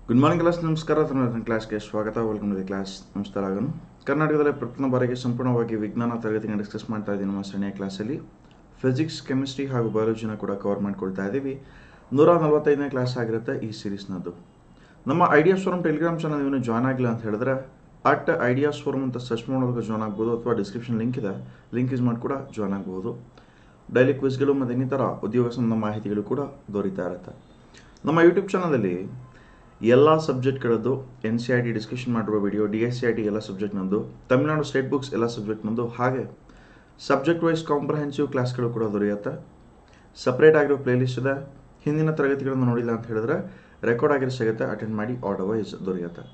good morning class ನಮಸ್ಕಾರ ನನ್ನ ಕ್ಲಾಸ್ಗೆ ಸ್ವಾಗತ ವೆಲ್ಕಮ್ ಟು ದಿ ಕ್ಲಾಸ್ ನಮಸ್ಕಾರ ಆಗನು ಕರ್ನಾಟಕದಲ್ಲಿ ಪ್ರಥಮ ಬಾರಿಗೆ ಸಂಪೂರ್ಣವಾಗಿ ವಿಜ್ಞಾನ ತರಗತಿನ ಡಿಸ್ಕಸ್ ಮಾಡ್ತಾ ಇದ್ದೀನಿ ನಮ್ಮ ಸರಣಿಯ ಕ್ಲಾಸಲ್ಲಿ ಫಿಸಿಕ್ಸ್ ಕೆಮಿಸ್ಟ್ರಿ ಹಾಗೂ ಬಯಾಲಜಿನ ಕೂಡ ಕವರ್ ಮಾಡ್ಕೊಳ್ತಾ ಇದ್ದೀವಿ ನೂರ ನಲವತ್ತೈದನೇ ಕ್ಲಾಸ್ ಆಗಿರುತ್ತೆ ಈ ಸೀರೀಸ್ನದ್ದು ನಮ್ಮ ಐಡಿಯಾಸ್ ಫೋರಮ್ ಟೆಲಿಗ್ರಾಮ್ ಚಾನಲ್ ನೀವು ಜಾಯ್ನ್ ಆಗಿಲ್ಲ ಅಂತ ಹೇಳಿದ್ರೆ ಅಟ್ ಐಡಿಯಾಸ್ ಫೋರಮ್ ಅಂತ ಸರ್ಚ್ ಮಾಡೋದಕ್ಕೆ ಜಾಯ್ನ್ ಆಗ್ಬೋದು ಅಥವಾ ಡಿಸ್ಕ್ರಿಪ್ಷನ್ ಲಿಂಕ್ ಇದೆ ಲಿಂಕ್ ಯೂಸ್ ಮಾಡಿ ಕೂಡ ಜಾಯ್ನ್ ಆಗ್ಬೋದು ಡೈಲಿ ಕ್ವಿಸ್ಗಳು ಮತ್ತು ಇನ್ನಿತರ ಉದ್ಯೋಗ ಸಂಬಂಧ ಮಾಹಿತಿಗಳು ಕೂಡ ದೊರೀತಾ ಇರುತ್ತೆ ನಮ್ಮ ಯೂಟ್ಯೂಬ್ ಚಾನಲಲ್ಲಿ ಎಲ್ಲ ಸಬ್ಜೆಕ್ಟ್ಗಳದ್ದು N C I T discussion ಮಾಡಿರುವ video D S C I T ಎಲ್ಲ ಸಬ್ಜೆಕ್ಟ್ನದ್ದು ತಮಿಳುನಾಡು ಸ್ಟೇಟ್ ಬುಕ್ಸ್ ಎಲ್ಲ ಸಬ್ಜೆಕ್ಟ್ನದ್ದು ಹಾಗೆ ಸಬ್ಜೆಕ್ಟ್ ವೈಸ್ ಕಾಂಪ್ರಹೆನ್ಸಿವ್ ಕ್ಲಾಸ್ಗಳು ಕೂಡ ದೊರೆಯುತ್ತೆ ಸಪ್ರೇಟ್ ಆಗಿರೋ ಪ್ಲೇಲಿಸ್ಟ್ ಇದೆ ಹಿಂದಿನ ತರಗತಿಗಳನ್ನು ನೋಡಿಲ್ಲ ಅಂತ ಹೇಳಿದ್ರೆ ರೆಕಾರ್ಡ್ ಆಗಿರೋ ಸಿಗುತ್ತೆ ಅಟೆಂಡ್ ಮಾಡಿ ಆರ್ಡರ್ ವೈಸ್ ದೊರೆಯುತ್ತೆ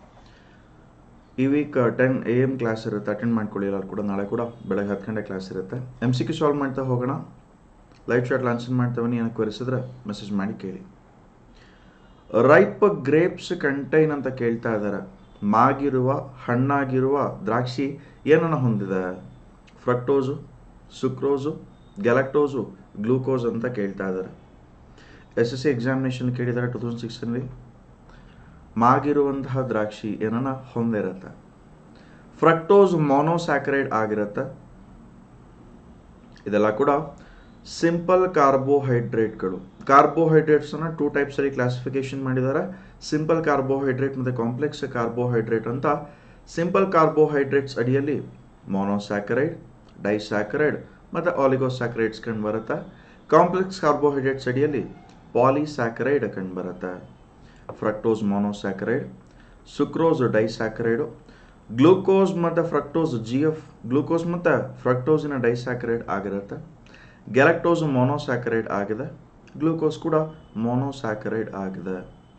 ಈ week ten A M class ಇರುತ್ತೆ ಅಟೆಂಡ್ ಮಾಡ್ಕೊಳ್ಳಿ ಎಲ್ಲರೂ ಕೂಡ ನಾಳೆ ಕೂಡ ಬೆಳಗ್ಗೆ ಹತ್ತು ಗಂಟೆ ಕ್ಲಾಸ್ ಇರುತ್ತೆ ಎಮ್ ಸಿ ಕ್ಯೂ ಸಾಲ್ವ್ ಮಾಡ್ತಾ ಹೋಗೋಣ ಲೈವ್ ಚಾಟ್ ಆನ್ಸರ್ ಮಾಡ್ತಾ ಬನ್ನಿ ಏನಕ್ಕೆ ಕೊರಿಸಿದ್ರೆ ಮೆಸೇಜ್ ಮಾಡಿ ಕೇಳಿ ರೈಪ್ ಗ್ರೇಪ್ಸ್ ಕಂಟೈನ್ ಅಂತ ಕೇಳ್ತಾ ಇದ್ದಾರೆ ಮಾಗಿರುವ ಹಣ್ಣಾಗಿರುವ ದ್ರಾಕ್ಷಿ ಏನನ್ನ ಹೊಂದಿದೆ ಫ್ರಕ್ಟೋಸು ಸುಕ್ರೋಸು ಗ್ಯಾಲಕ್ಟೋಸು ಗ್ಲೂಕೋಸ್ ಅಂತ ಕೇಳ್ತಾ ಇದ್ದಾರೆ ಎಸ್ ಎಸ್ ಸಿ ಎಕ್ಸಾಮಿನೇಷನ್ ಕೇಳಿದ್ದಾರೆ ಟೂ ತೌಸಂಡ್ ಸಿಕ್ಸ್ನಲ್ಲಿ ಮಾಗಿರುವಂತಹ ದ್ರಾಕ್ಷಿ ಏನನ್ನ ಹೊಂದಿರುತ್ತೆ ಫ್ರಕ್ಟೋಸ್ ಮೊನೋಸ್ಯಾಕರೈಡ್ ಆಗಿರುತ್ತೆ ಇದೆಲ್ಲ ಕೂಡ ಸಿಂಪಲ್ ಕಾರ್ಬೋಹೈಡ್ರೇಟ್ಗಳು ಕಾರ್ಬೋಹೈಡ್ರೇಟ್ಸನ್ನು ಟೂ ಟೈಪ್ಸಲ್ಲಿ ಕ್ಲಾಸಿಫಿಕೇಶನ್ ಮಾಡಿದ್ದಾರೆ ಸಿಂಪಲ್ ಕಾರ್ಬೋಹೈಡ್ರೇಟ್ ಮತ್ತು ಕಾಂಪ್ಲೆಕ್ಸ್ ಕಾರ್ಬೋಹೈಡ್ರೇಟ್ ಅಂತ ಸಿಂಪಲ್ ಕಾರ್ಬೋಹೈಡ್ರೇಟ್ಸ್ ಅಡಿಯಲ್ಲಿ ಮೊನೋಸ್ಯಾಕರೈಡ್ ಡೈಸ್ಯಾಕರೈಡ್ ಮತ್ತು ಆಲಿಗೋಸ್ಯಾಕರೈಡ್ಸ್ ಕಂಡು ಬರುತ್ತೆ ಕಾಂಪ್ಲೆಕ್ಸ್ ಕಾರ್ಬೋಹೈಡ್ರೇಟ್ಸ್ ಅಡಿಯಲ್ಲಿ ಪಾಲಿಸ್ಯಾಕರೈಡ್ ಕಂಡು ಬರುತ್ತೆ fructose monosaccharide sucrose disaccharide glucose ಮತ್ತು ಫ್ರಕ್ಟೋಸ್ ಜಿ ಎಫ್ ಗ್ಲೂಕೋಸ್ ಮತ್ತು ಫ್ರಕ್ಟೋಸಿನ ಡೈಸ್ಯಾಕರೈಡ್ ಆಗಿರುತ್ತೆ ಗ್ಯಾಲಕ್ಟೋಸ್ ಮೊನೋಸ್ಯಾಕರೈಡ್ ಆಗಿದೆ ಗ್ಲೂಕೋಸ್ ಕೂಡ ಮೊನೋಸ್ಯಾಕರೈಡ್ ಆಗಿದೆ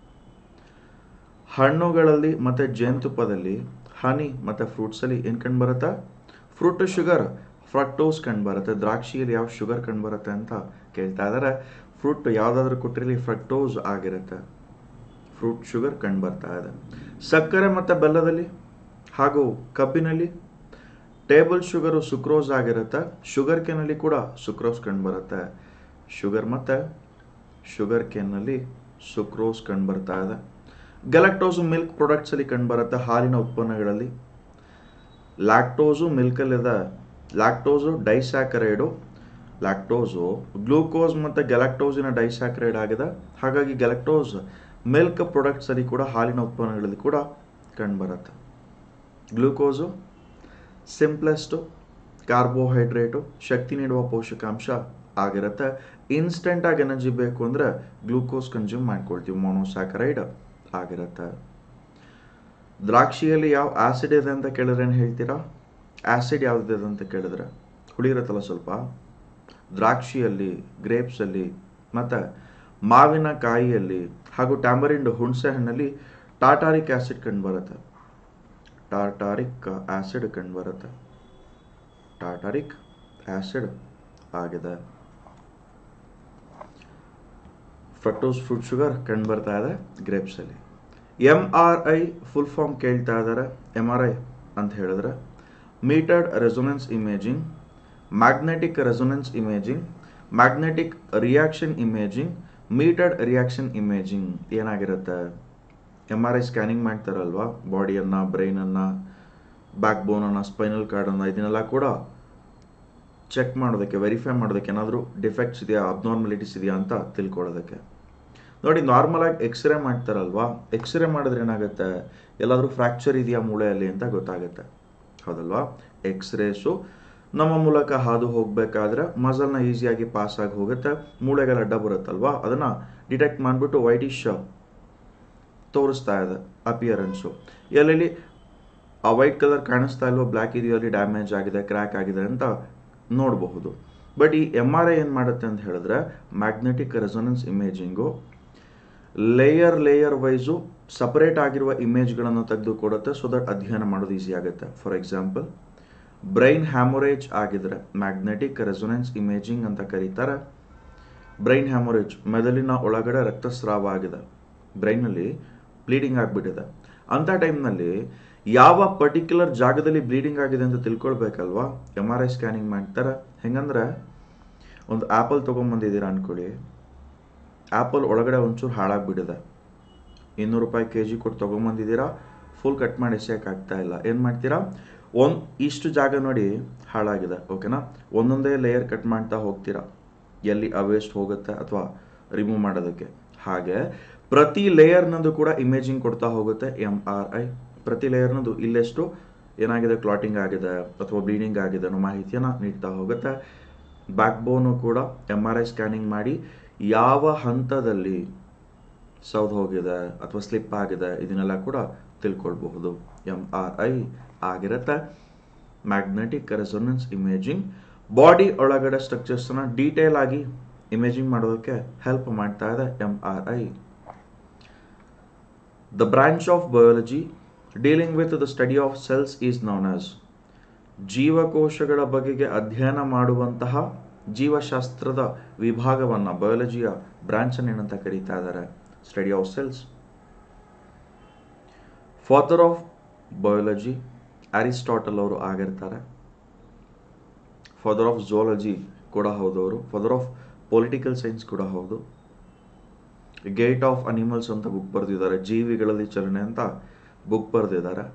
ಹಣ್ಣುಗಳಲ್ಲಿ ಮತ್ತು ಜೇನುತುಪ್ಪದಲ್ಲಿ ಹನಿ ಮತ್ತು ಫ್ರೂಟ್ಸಲ್ಲಿ ಏನು ಕಂಡು ಬರುತ್ತೆ ಫ್ರೂಟ್ ಶುಗರ್ ಫ್ರಕ್ಟೋಸ್ ಕಂಡು ಬರುತ್ತೆ ದ್ರಾಕ್ಷಿಯಲ್ಲಿ ಯಾವ ಶುಗರ್ ಕಂಡು ಬರುತ್ತೆ ಅಂತ ಕೇಳ್ತಾ ಇದ್ದಾರೆ ಫ್ರೂಟ್ ಯಾವುದಾದ್ರೂ ಕೊಟ್ಟಿರಲಿ ಫ್ರಕ್ಟೋಸ್ ಆಗಿರುತ್ತೆ ಫ್ರೂಟ್ ಶುಗರ್ ಕಂಡು ಬರ್ತಾ ಇದೆ ಸಕ್ಕರೆ ಮತ್ತು ಬೆಲ್ಲದಲ್ಲಿ ಹಾಗೂ ಕಬ್ಬಿನಲ್ಲಿ ಟೇಬಲ್ ಶುಗರು ಸುಕ್ರೋಸ್ ಆಗಿರುತ್ತೆ ಶುಗರ್ ಕೇನಲ್ಲಿ ಕೂಡ ಸುಕ್ರೋಸ್ ಕಂಡು ಬರುತ್ತೆ ಶುಗರ್ ಮತ್ತು ಶುಗರ್ ಕೇನ್ನಲ್ಲಿ ಸುಕ್ರೋಸ್ ಕಂಡು ಬರ್ತಾ ಇದೆ ಗಲಕ್ಟೋಸು ಮಿಲ್ಕ್ ಪ್ರಾಡಕ್ಟ್ಸಲ್ಲಿ ಕಂಡು ಬರುತ್ತೆ ಹಾಲಿನ ಉತ್ಪನ್ನಗಳಲ್ಲಿ ಲ್ಯಾಕ್ಟೋಸು ಮಿಲ್ಕಲ್ಲಿದೆ ಲ್ಯಾಕ್ಟೋಸು ಡೈಸ್ಯಾಕರೈಡು ಲ್ಯಾಕ್ಟೋಸು ಗ್ಲೂಕೋಸ್ ಮತ್ತು ಗ್ಯಾಲಕ್ಟೋಸಿನ ಡೈಸ್ಯಾಕರೈಡ್ ಆಗಿದೆ ಹಾಗಾಗಿ ಗ್ಯಾಲಕ್ಟೋಸ್ ಮಿಲ್ಕ್ ಪ್ರಾಡಕ್ಟ್ಸಲ್ಲಿ ಕೂಡ ಹಾಲಿನ ಉತ್ಪನ್ನಗಳಲ್ಲಿ ಕೂಡ ಕಂಡುಬರುತ್ತೆ ಗ್ಲೂಕೋಸು ಸಿಂಪ್ಲೆಸ್ಟು ಕಾರ್ಬೋಹೈಡ್ರೇಟು ಶಕ್ತಿ ನೀಡುವ ಪೋಷಕಾಂಶ ಆಗಿರುತ್ತೆ ಇನ್ಸ್ಟೆಂಟಾಗಿ ಎನರ್ಜಿ ಬೇಕು ಅಂದರೆ ಗ್ಲೂಕೋಸ್ ಕನ್ಸ್ಯೂಮ್ ಮಾಡ್ಕೊಳ್ತೀವಿ ಮೊನೋಸ್ಯಾಕರೈಡ್ ಆಗಿರುತ್ತೆ ದ್ರಾಕ್ಷಿಯಲ್ಲಿ ಯಾವ ಆ್ಯಸಿಡ್ ಇದೆ ಅಂತ ಕೇಳಿದ್ರೆ ಏನು ಹೇಳ್ತೀರಾ ಆ್ಯಸಿಡ್ ಯಾವುದಿದೆ ಅಂತ ಕೇಳಿದ್ರೆ ಹುಳಿ ಇರುತ್ತಲ್ಲ ಸ್ವಲ್ಪ ದ್ರಾಕ್ಷಿಯಲ್ಲಿ ಗ್ರೇಪ್ಸಲ್ಲಿ ಮತ್ತು ಮಾವಿನಕಾಯಿಯಲ್ಲಿ ಹಾಗೂ ಟ್ಯಾಂಬರಿಂಡ್ ಹುಣಸೆ ಹಣ್ಣಲ್ಲಿ ಟಾಟಾರಿಕ್ ಆ್ಯಸಿಡ್ ಕಂಡು ಬರುತ್ತೆ ಟಾರ್ಟಾರಿಕ್ ಆ್ಯಸಿಡ್ ಕಂಡು ಬರುತ್ತೆ ಟಾಟಾರಿಕ್ ಆ್ಯಸಿಡ್ ಆಗಿದೆ ಫ್ರಕ್ಟೋಸ್ ಫ್ರೂಟ್ ಶುಗರ್ ಕಂಡು ಬರ್ತಾ ಇದೆ ಗ್ರೇಪ್ಸಲ್ಲಿ M R I full form ಕೇಳ್ತಾ ಇದ್ದಾರೆ ಎಮ್ ಆರ್ ಐ ಅಂತ ಹೇಳಿದ್ರೆ metered resonance imaging magnetic resonance imaging magnetic reaction imaging metered reaction imaging ಏನಾಗಿರುತ್ತೆ ಎಮ್ ಆರ್ ಐ ಸ್ಕ್ಯಾನಿಂಗ್ ಮಾಡ್ತಾರಲ್ವಾ ಬಾಡಿಯನ್ನು ಬ್ರೈನನ್ನು ಬ್ಯಾಕ್ ಬೋನನ್ನು ಸ್ಪೈನಲ್ ಕಾರ್ಡನ್ನು ಇದನ್ನೆಲ್ಲ ಕೂಡ ಚೆಕ್ ಮಾಡೋದಕ್ಕೆ ವೆರಿಫೈ ಮಾಡೋದಕ್ಕೆ ಏನಾದರೂ ಡಿಫೆಕ್ಟ್ಸ್ ಇದೆಯಾ ಅಬ್ನಾರ್ಮಲಿಟೀಸ್ ಇದೆಯಾ ಅಂತ ತಿಳ್ಕೊಳ್ಳೋದಕ್ಕೆ ನೋಡಿ ನಾರ್ಮಲಾಗಿ ಎಕ್ಸ್ರೇ ಮಾಡ್ತಾರಲ್ವಾ ಎಕ್ಸ್ರೇ ಮಾಡಿದ್ರೆ ಏನಾಗುತ್ತೆ ಎಲ್ಲಾದರೂ ಫ್ರ್ಯಾಕ್ಚರ್ ಇದೆಯಾ ಮೂಳೆಯಲ್ಲಿ ಅಂತ ಗೊತ್ತಾಗುತ್ತೆ ಹೌದಲ್ವಾ ಎಕ್ಸ್ರೇಸು ನಮ್ಮ ಮೂಲಕ ಹಾದು ಹೋಗಬೇಕಾದ್ರೆ ಮಸಲ್ನ ಈಸಿಯಾಗಿ ಪಾಸ್ ಆಗಿ ಹೋಗುತ್ತೆ ಮೂಳೆಗಳ ಅಡ್ಡ ಬರುತ್ತಲ್ವಾ ಅದನ್ನು ಡಿಟೆಕ್ಟ್ ಮಾಡಿಬಿಟ್ಟು ವೈಟಿಶ್ ತೋರಿಸ್ತಾ ಇದೆ ಅಪಿಯರೆನ್ಸು ಎಲ್ಲೆಲ್ಲಿ ಆ ವೈಟ್ ಕಲರ್ ಕಾಣಿಸ್ತಾ ಇಲ್ವೋ ಬ್ಲ್ಯಾಕ್ ಇದೆಯೋ ಅಲ್ಲಿ ಡ್ಯಾಮೇಜ್ ಆಗಿದೆ ಕ್ರ್ಯಾಕ್ ಆಗಿದೆ ಅಂತ ನೋಡಬಹುದು ಬಟ್ ಈ ಎಮ್ ಆರ್ ಐ ಏನು ಮಾಡುತ್ತೆ ಅಂತ ಹೇಳಿದ್ರೆ magnetic resonance imaging layer layer wise separate ಆಗಿರುವ ಇಮೇಜ್ಗಳನ್ನು ತೆಗೆದು ಕೊಡುತ್ತೆ ಸೊ ದಟ್ ಅಧ್ಯಯನ ಮಾಡೋದು ಈಸಿ ಆಗುತ್ತೆ ಫಾರ್ ಎಕ್ಸಾಂಪಲ್ ಬ್ರೈನ್ ಹ್ಯಾಮೊರೇಜ್ ಆಗಿದ್ರೆ ಮ್ಯಾಗ್ನೆಟಿಕ್ ರೆಸೊನೆನ್ಸ್ ಇಮೇಜಿಂಗ್ ಅಂತ ಕರೀತಾರೆ ಬ್ರೈನ್ ಹ್ಯಾಮೊರೇಜ್ ಮೆದುಳಿನ ಒಳಗಡೆ ರಕ್ತಸ್ರಾವ ಆಗಿದೆ ಬ್ರೈನಲ್ಲಿ ಬ್ಲೀಡಿಂಗ್ ಆಗಿಬಿಟ್ಟಿದೆ ಅಂಥ ಟೈಮ್ನಲ್ಲಿ ಯಾವ ಪರ್ಟಿಕ್ಯುಲರ್ ಜಾಗದಲ್ಲಿ ಬ್ಲೀಡಿಂಗ್ ಆಗಿದೆ ಅಂತ ತಿಳ್ಕೊಳ್ಬೇಕಲ್ವಾ ಎಮ್ ಆರ್ ಐ ಸ್ಕ್ಯಾನಿಂಗ್ ಮಾಡ್ತಾರೆ ಹೆಂಗಂದ್ರೆ ಒಂದು ಆ್ಯಪಲ್ ತೊಗೊಂಬಂದಿದ್ದೀರಾ ಅಂದ್ಕೊಳ್ಳಿ ಆ್ಯಪಲ್ ಒಳಗಡೆ ಒಂಚೂರು ಹಾಳಾಗ್ಬಿಟ್ಟಿದೆ ಇನ್ನೂರು ರೂಪಾಯಿ ಕೆ ಜಿ ಕೊಟ್ಟು ತೊಗೊಂಬಂದಿದ್ದೀರಾ ಫುಲ್ ಕಟ್ ಮಾಡಿ ಎಸೆಯೋಕ್ಕಾಗ್ತಾ ಇಲ್ಲ ಏನು ಮಾಡ್ತೀರಾ ಒಂದು ಇಷ್ಟು ಜಾಗ ನೋಡಿ ಹಾಳಾಗಿದೆ ಓಕೆನಾ ಒಂದೊಂದೇ ಲೇಯರ್ ಕಟ್ ಮಾಡ್ತಾ ಹೋಗ್ತೀರಾ ಎಲ್ಲಿ ಅವೇಸ್ಟ್ ಹೋಗುತ್ತೆ ಅಥವಾ ರಿಮೂವ್ ಮಾಡೋದಕ್ಕೆ ಹಾಗೆ ಪ್ರತಿ ಲೇಯರ್ನದು ಕೂಡ ಇಮೇಜಿಂಗ್ ಕೊಡ್ತಾ ಹೋಗುತ್ತೆ ಎಮ್ ಆರ್ ಐ ಪ್ರತಿ ಲೇಯರ್ನದು ಇಲ್ಲೆಷ್ಟು ಏನಾಗಿದೆ ಕ್ಲಾಟಿಂಗ್ ಆಗಿದೆ ಅಥವಾ ಬ್ಲೀಡಿಂಗ್ ಆಗಿದೆ ಅನ್ನೋ ಮಾಹಿತಿಯನ್ನು ನೀಡ್ತಾ ಹೋಗುತ್ತೆ ಬ್ಯಾಕ್ ಬೋನು ಕೂಡ ಎಮ್ ಆರ್ ಐ ಸ್ಕ್ಯಾನಿಂಗ್ ಮಾಡಿ ಯಾವ ಹಂತದಲ್ಲಿ ಸೌದು ಹೋಗಿದೆ ಅಥವಾ ಸ್ಲಿಪ್ ಆಗಿದೆ ಇದನ್ನೆಲ್ಲ ಕೂಡ ತಿಳ್ಕೊಳ್ಬಹುದು ಎಮ್ ಆರ್ ಐ ಆಗಿರುತ್ತೆ ಮ್ಯಾಗ್ನೆಟಿಕ್ ರೆಸೊನೆನ್ಸ್ ಇಮೇಜಿಂಗ್ ಬಾಡಿ ಒಳಗಡೆ ಸ್ಟ್ರಕ್ಚರ್ಸ್ನ ಡೀಟೇಲ್ ಆಗಿ ಇಮೇಜಿಂಗ್ ಮಾಡೋದಕ್ಕೆ ಹೆಲ್ಪ್ ಮಾಡ್ತಾ ಇದೆ M R I the branch of biology dealing with the study of cells is known as ಜೀವಕೋಶಗಳ ಬಗೆಗೆ ಅಧ್ಯಯನ ಮಾಡುವಂತಹ ಜೀವಶಾಸ್ತ್ರದ ವಿಭಾಗವನ್ನು ಬಯಾಲಜಿಯ ಬ್ರಾಂಚ್ ಏನಂತ ಕರೀತಾ ಇದ್ದಾರೆ study of cells father of biology Aristotle ಅವರು ಆಗಿರ್ತಾರೆ ಫಾದರ್ ಆಫ್ ಝೋಲಜಿ ಕೂಡ ಹೌದವರು ಫಾದರ್ ಆಫ್ ಪೊಲಿಟಿಕಲ್ ಸೈನ್ಸ್ ಕೂಡ ಹೌದು ಗೇಟ್ ಆಫ್ ಅನಿಮಲ್ಸ್ ಅಂತ ಬುಕ್ ಬರೆದಿದ್ದಾರೆ ಜೀವಿಗಳಲ್ಲಿ ಚಲನೆ ಅಂತ ಬುಕ್ ಬರೆದಿದ್ದಾರೆ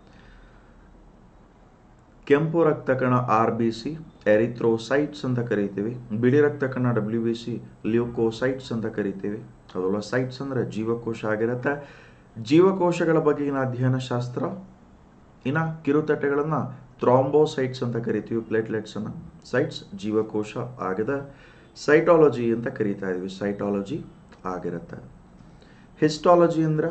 ಕೆಂಪು ರಕ್ತ ಕಣ ಆರ್ ಬಿ ಸಿ ಎರಿಥ್ರೋಸೈಟ್ಸ್ ಅಂತ ಕರಿತೀವಿ ಬಿಳಿ ರಕ್ತ ಕಣ ಡಬ್ಲ್ಯೂ ಬಿ ಸಿ ಲ್ಯೂಕೋಸೈಟ್ಸ್ ಅಂತ ಕರಿತೀವಿ ಅದಲ್ಲ ಸೈಟ್ಸ್ ಅಂದರೆ ಜೀವಕೋಶ ಆಗಿರುತ್ತೆ ಜೀವಕೋಶಗಳ ಬಗೆಗಿನ ಅಧ್ಯಯನ ಶಾಸ್ತ್ರ ಇನ್ನು ಕಿರುತಟ್ಟೆಗಳನ್ನು ಥ್ರಾಂಬೋಸೈಟ್ಸ್ ಅಂತ ಕರಿತೀವಿ ಪ್ಲೇಟ್ಲೆಟ್ಸ್ ಅನ್ನು ಸೈಟ್ಸ್ ಜೀವಕೋಶ ಆಗಿದೆ ಸೈಟಾಲಜಿ ಅಂತ ಕರಿತಾ ಇದೀವಿ ಸೈಟಾಲಜಿ ಆಗಿರುತ್ತೆ ಹಿಸ್ಟಾಲಜಿ ಅಂದ್ರೆ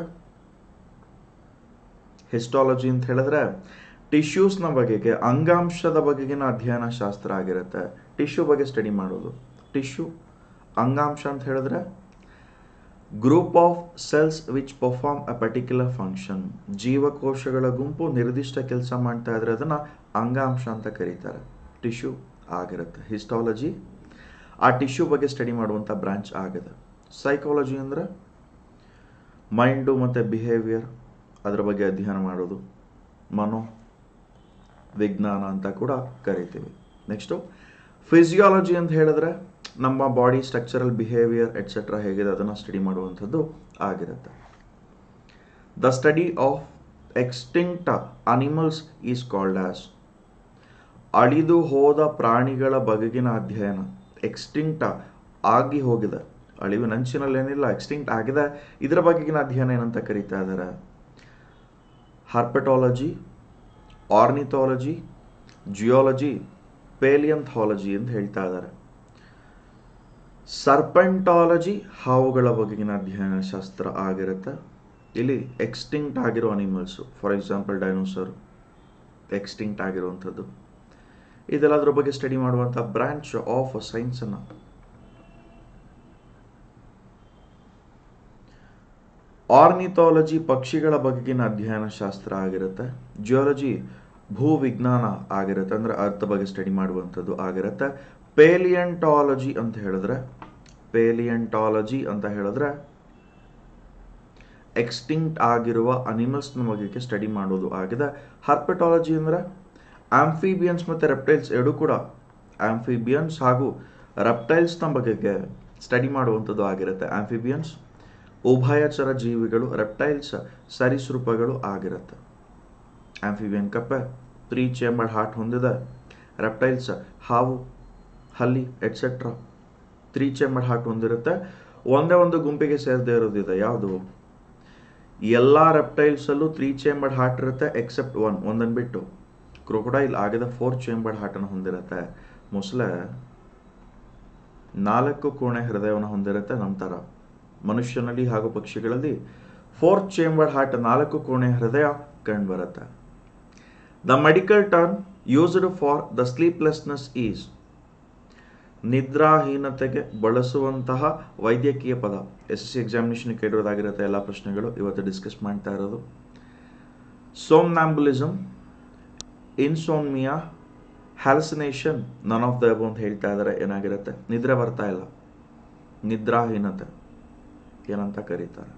ಹಿಸ್ಟಾಲಜಿ ಅಂತ ಹೇಳಿದ್ರೆ ಟಿಶ್ಯೂಸ್ನ ಬಗೆಗೆ ಅಂಗಾಂಶದ ಬಗೆಗಿನ ಅಧ್ಯಯನ ಶಾಸ್ತ್ರ ಆಗಿರುತ್ತೆ ಟಿಶ್ಯೂ ಬಗ್ಗೆ ಸ್ಟಡಿ ಮಾಡೋದು ಟಿಶ್ಯೂ ಅಂಗಾಂಶ ಅಂತ ಹೇಳಿದ್ರೆ group of cells which perform a particular function ಜೀವಕೋಶಗಳ ಗುಂಪು ನಿರ್ದಿಷ್ಟ ಕೆಲಸ ಮಾಡ್ತಾ ಇದ್ರೆ ಅದನ್ನು ಅಂಗಾಂಶ ಅಂತ ಕರೀತಾರೆ ಟಿಶ್ಯೂ ಆಗಿರುತ್ತೆ ಹಿಸ್ಟಾಲಜಿ ಆ ಟಿಶ್ಯೂ ಬಗ್ಗೆ ಸ್ಟಡಿ ಮಾಡುವಂಥ ಬ್ರಾಂಚ್ ಆಗಿದೆ ಸೈಕಾಲಜಿ ಅಂದರೆ ಮೈಂಡು ಮತ್ತು ಬಿಹೇವಿಯರ್ ಅದರ ಬಗ್ಗೆ ಅಧ್ಯಯನ ಮಾಡೋದು ಮನೋ ವಿಜ್ಞಾನ ಅಂತ ಕೂಡ ಕರಿತೀವಿ ನೆಕ್ಸ್ಟು ಫಿಸಿಯಾಲಜಿ ಅಂತ ಹೇಳಿದ್ರೆ ನಮ್ಮ ಬಾಡಿ ಸ್ಟ್ರಕ್ಚರಲ್ ಬಿಹೇವಿಯರ್ ಎಟ್ಸೆಟ್ರಾ ಹೇಗಿದೆ ಅದನ್ನು ಸ್ಟಡಿ ಮಾಡುವಂಥದ್ದು ಆಗಿರುತ್ತೆ the study of extinct animals is called as ಅಳಿದು ಹೋದ ಪ್ರಾಣಿಗಳ ಬಗೆಗಿನ ಅಧ್ಯಯನ ಎಕ್ಸ್ಟಿಂಕ್ಟ್ ಆಗಿ ಹೋಗಿದೆ ಅಳಿವು ನಂಚಿನಲ್ಲಿ ಏನಿಲ್ಲ ಎಕ್ಸ್ಟಿಂಕ್ಟ್ ಆಗಿದೆ ಇದರ ಬಗೆಗಿನ ಅಧ್ಯಯನ ಏನಂತ ಕರೀತಾ ಇದ್ದಾರೆ ಹರ್ಪೆಟಾಲಜಿ ಆರ್ನಿಥಾಲಜಿ ಜಿಯಾಲಜಿ ಪೇಲಿಯಂಥಾಲಜಿ ಅಂತ ಹೇಳ್ತಾ ಇದ್ದಾರೆ ಸರ್ಪೆಂಟಾಲಜಿ ಹಾವುಗಳ ಬಗೆಗಿನ ಅಧ್ಯಯನ ಶಾಸ್ತ್ರ ಆಗಿರುತ್ತೆ ಇಲ್ಲಿ ಎಕ್ಸ್ಟಿಂಕ್ಟ್ ಆಗಿರೋ animals for example dinosaur extinct ಆಗಿರುವಂಥದ್ದು ಇದೆಲ್ಲದರ ಬಗ್ಗೆ ಸ್ಟಡಿ ಮಾಡುವಂಥ ಬ್ರಾಂಚ್ ಆಫ್ ಸೈನ್ಸನ್ನು ಆರ್ನಿಥಾಲಜಿ ಪಕ್ಷಿಗಳ ಬಗೆಗಿನ ಅಧ್ಯಯನ ಶಾಸ್ತ್ರ ಆಗಿರುತ್ತೆ ಜಿಯಾಲಜಿ ಭೂವಿಜ್ಞಾನ ಆಗಿರುತ್ತೆ ಅಂದರೆ ಅರ್ಥ ಬಗ್ಗೆ ಸ್ಟಡಿ ಮಾಡುವಂಥದ್ದು ಆಗಿರುತ್ತೆ ಪೇಲಿಯಂಟಾಲಜಿ ಅಂತ ಹೇಳಿದ್ರೆ ಪೇಲಿಯಂಟಾಲಜಿ ಅಂತ ಹೇಳಿದ್ರೆ ಎಕ್ಸ್ಟಿಂಕ್ಟ್ ಆಗಿರುವ ಅನಿಮಲ್ಸ್ನ ಬಗೆಗೆ ಸ್ಟಡಿ ಮಾಡೋದು ಆಗಿದೆ ಹರ್ಪೆಟಾಲಜಿ ಅಂದರೆ ಆಂಫಿಬಿಯನ್ಸ್ ಮತ್ತು ರೆಪ್ಟೈಲ್ಸ್ ಎರಡೂ ಕೂಡ ಆಂಫಿಬಿಯನ್ಸ್ ಹಾಗೂ ರೆಪ್ಟೈಲ್ಸ್ನ ಬಗೆಗೆ ಸ್ಟಡಿ ಮಾಡುವಂಥದ್ದು ಆಗಿರುತ್ತೆ ಆಂಫಿಬಿಯನ್ಸ್ ಉಭಯಚರ ಜೀವಿಗಳು ರೆಪ್ಟೈಲ್ಸ್ ಸರೀಸೃಪಗಳು ಆಗಿರುತ್ತೆ ಆಂಫಿಬಿಯನ್ ಕಪ್ಪೆ ತ್ರೀ ಚೇಂಬರ್ಡ್ ಹಾರ್ಟ್ ಹೊಂದಿದೆ ರೆಪ್ಟೈಲ್ಸ್ ಹಾವು ಹಲ್ಲಿ ಎಟ್ಸೆಟ್ರಾ ತ್ರೀ ಚೇಂಬರ್ಡ್ ಹಾರ್ಟ್ ಹೊಂದಿರುತ್ತೆ ಒಂದೇ ಒಂದು ಗುಂಪಿಗೆ ಸೇರದೇ ಇರೋದಿದೆ ಯಾವುದು ಎಲ್ಲ ರೆಪ್ಟೈಲ್ಸಲ್ಲೂ ತ್ರೀ ಚೇಂಬರ್ಡ್ ಹಾರ್ಟ್ ಇರುತ್ತೆ ಎಕ್ಸೆಪ್ಟ್ ಒನ್ ಒಂದನ್ನು ಬಿಟ್ಟು ಕ್ರೊಕೊಡೈಲ್ ಆಗದ ಫೋರ್ ಚೇಂಬರ್ಡ್ ಹಾರ್ಟನ್ನು ಹೊಂದಿರುತ್ತೆ ಮೊಸಳೆ ನಾಲ್ಕು ಕೋಣೆ ಹೃದಯವನ್ನು ಹೊಂದಿರುತ್ತೆ ನಮ್ಮ ಥರ ಮನುಷ್ಯನಲ್ಲಿ ಹಾಗೂ ಪಕ್ಷಿಗಳಲ್ಲಿ ಫೋರ್ತ್ ಚೇಂಬರ್ಡ್ ಹಾರ್ಟ್ ನಾಲ್ಕು ಕೋಣೆ ಹೃದಯ ಕಂಡುಬರುತ್ತೆ the medical term used for the sleeplessness is ನಿದ್ರಾಹೀನತೆಗೆ ಬಳಸುವಂತಹ ವೈದ್ಯಕೀಯ ಪದ ಎಸ್ ಎಸ್ ಸಿ ಎಕ್ಸಾಮಿನೇಷನ್ ಕೇಳಿರೋದಾಗಿರುತ್ತೆ ಎಲ್ಲ ಪ್ರಶ್ನೆಗಳು ಇವತ್ತು ಡಿಸ್ಕಸ್ ಮಾಡ್ತಾ ಇರೋದು ಸೋಮ್ನಾಂಬುಲಿಸಮ್ insomnia ಹ್ಯಾಲಸಿನೇಷನ್ none of the above ಅಂತ ಹೇಳ್ತಾ ಇದ್ದಾರೆ ಏನಾಗಿರುತ್ತೆ ನಿದ್ರೆ ಬರ್ತಾ ಇಲ್ಲ ನಿದ್ರಾಹೀನತೆ ಏನಂತ ಕರೀತಾರೆ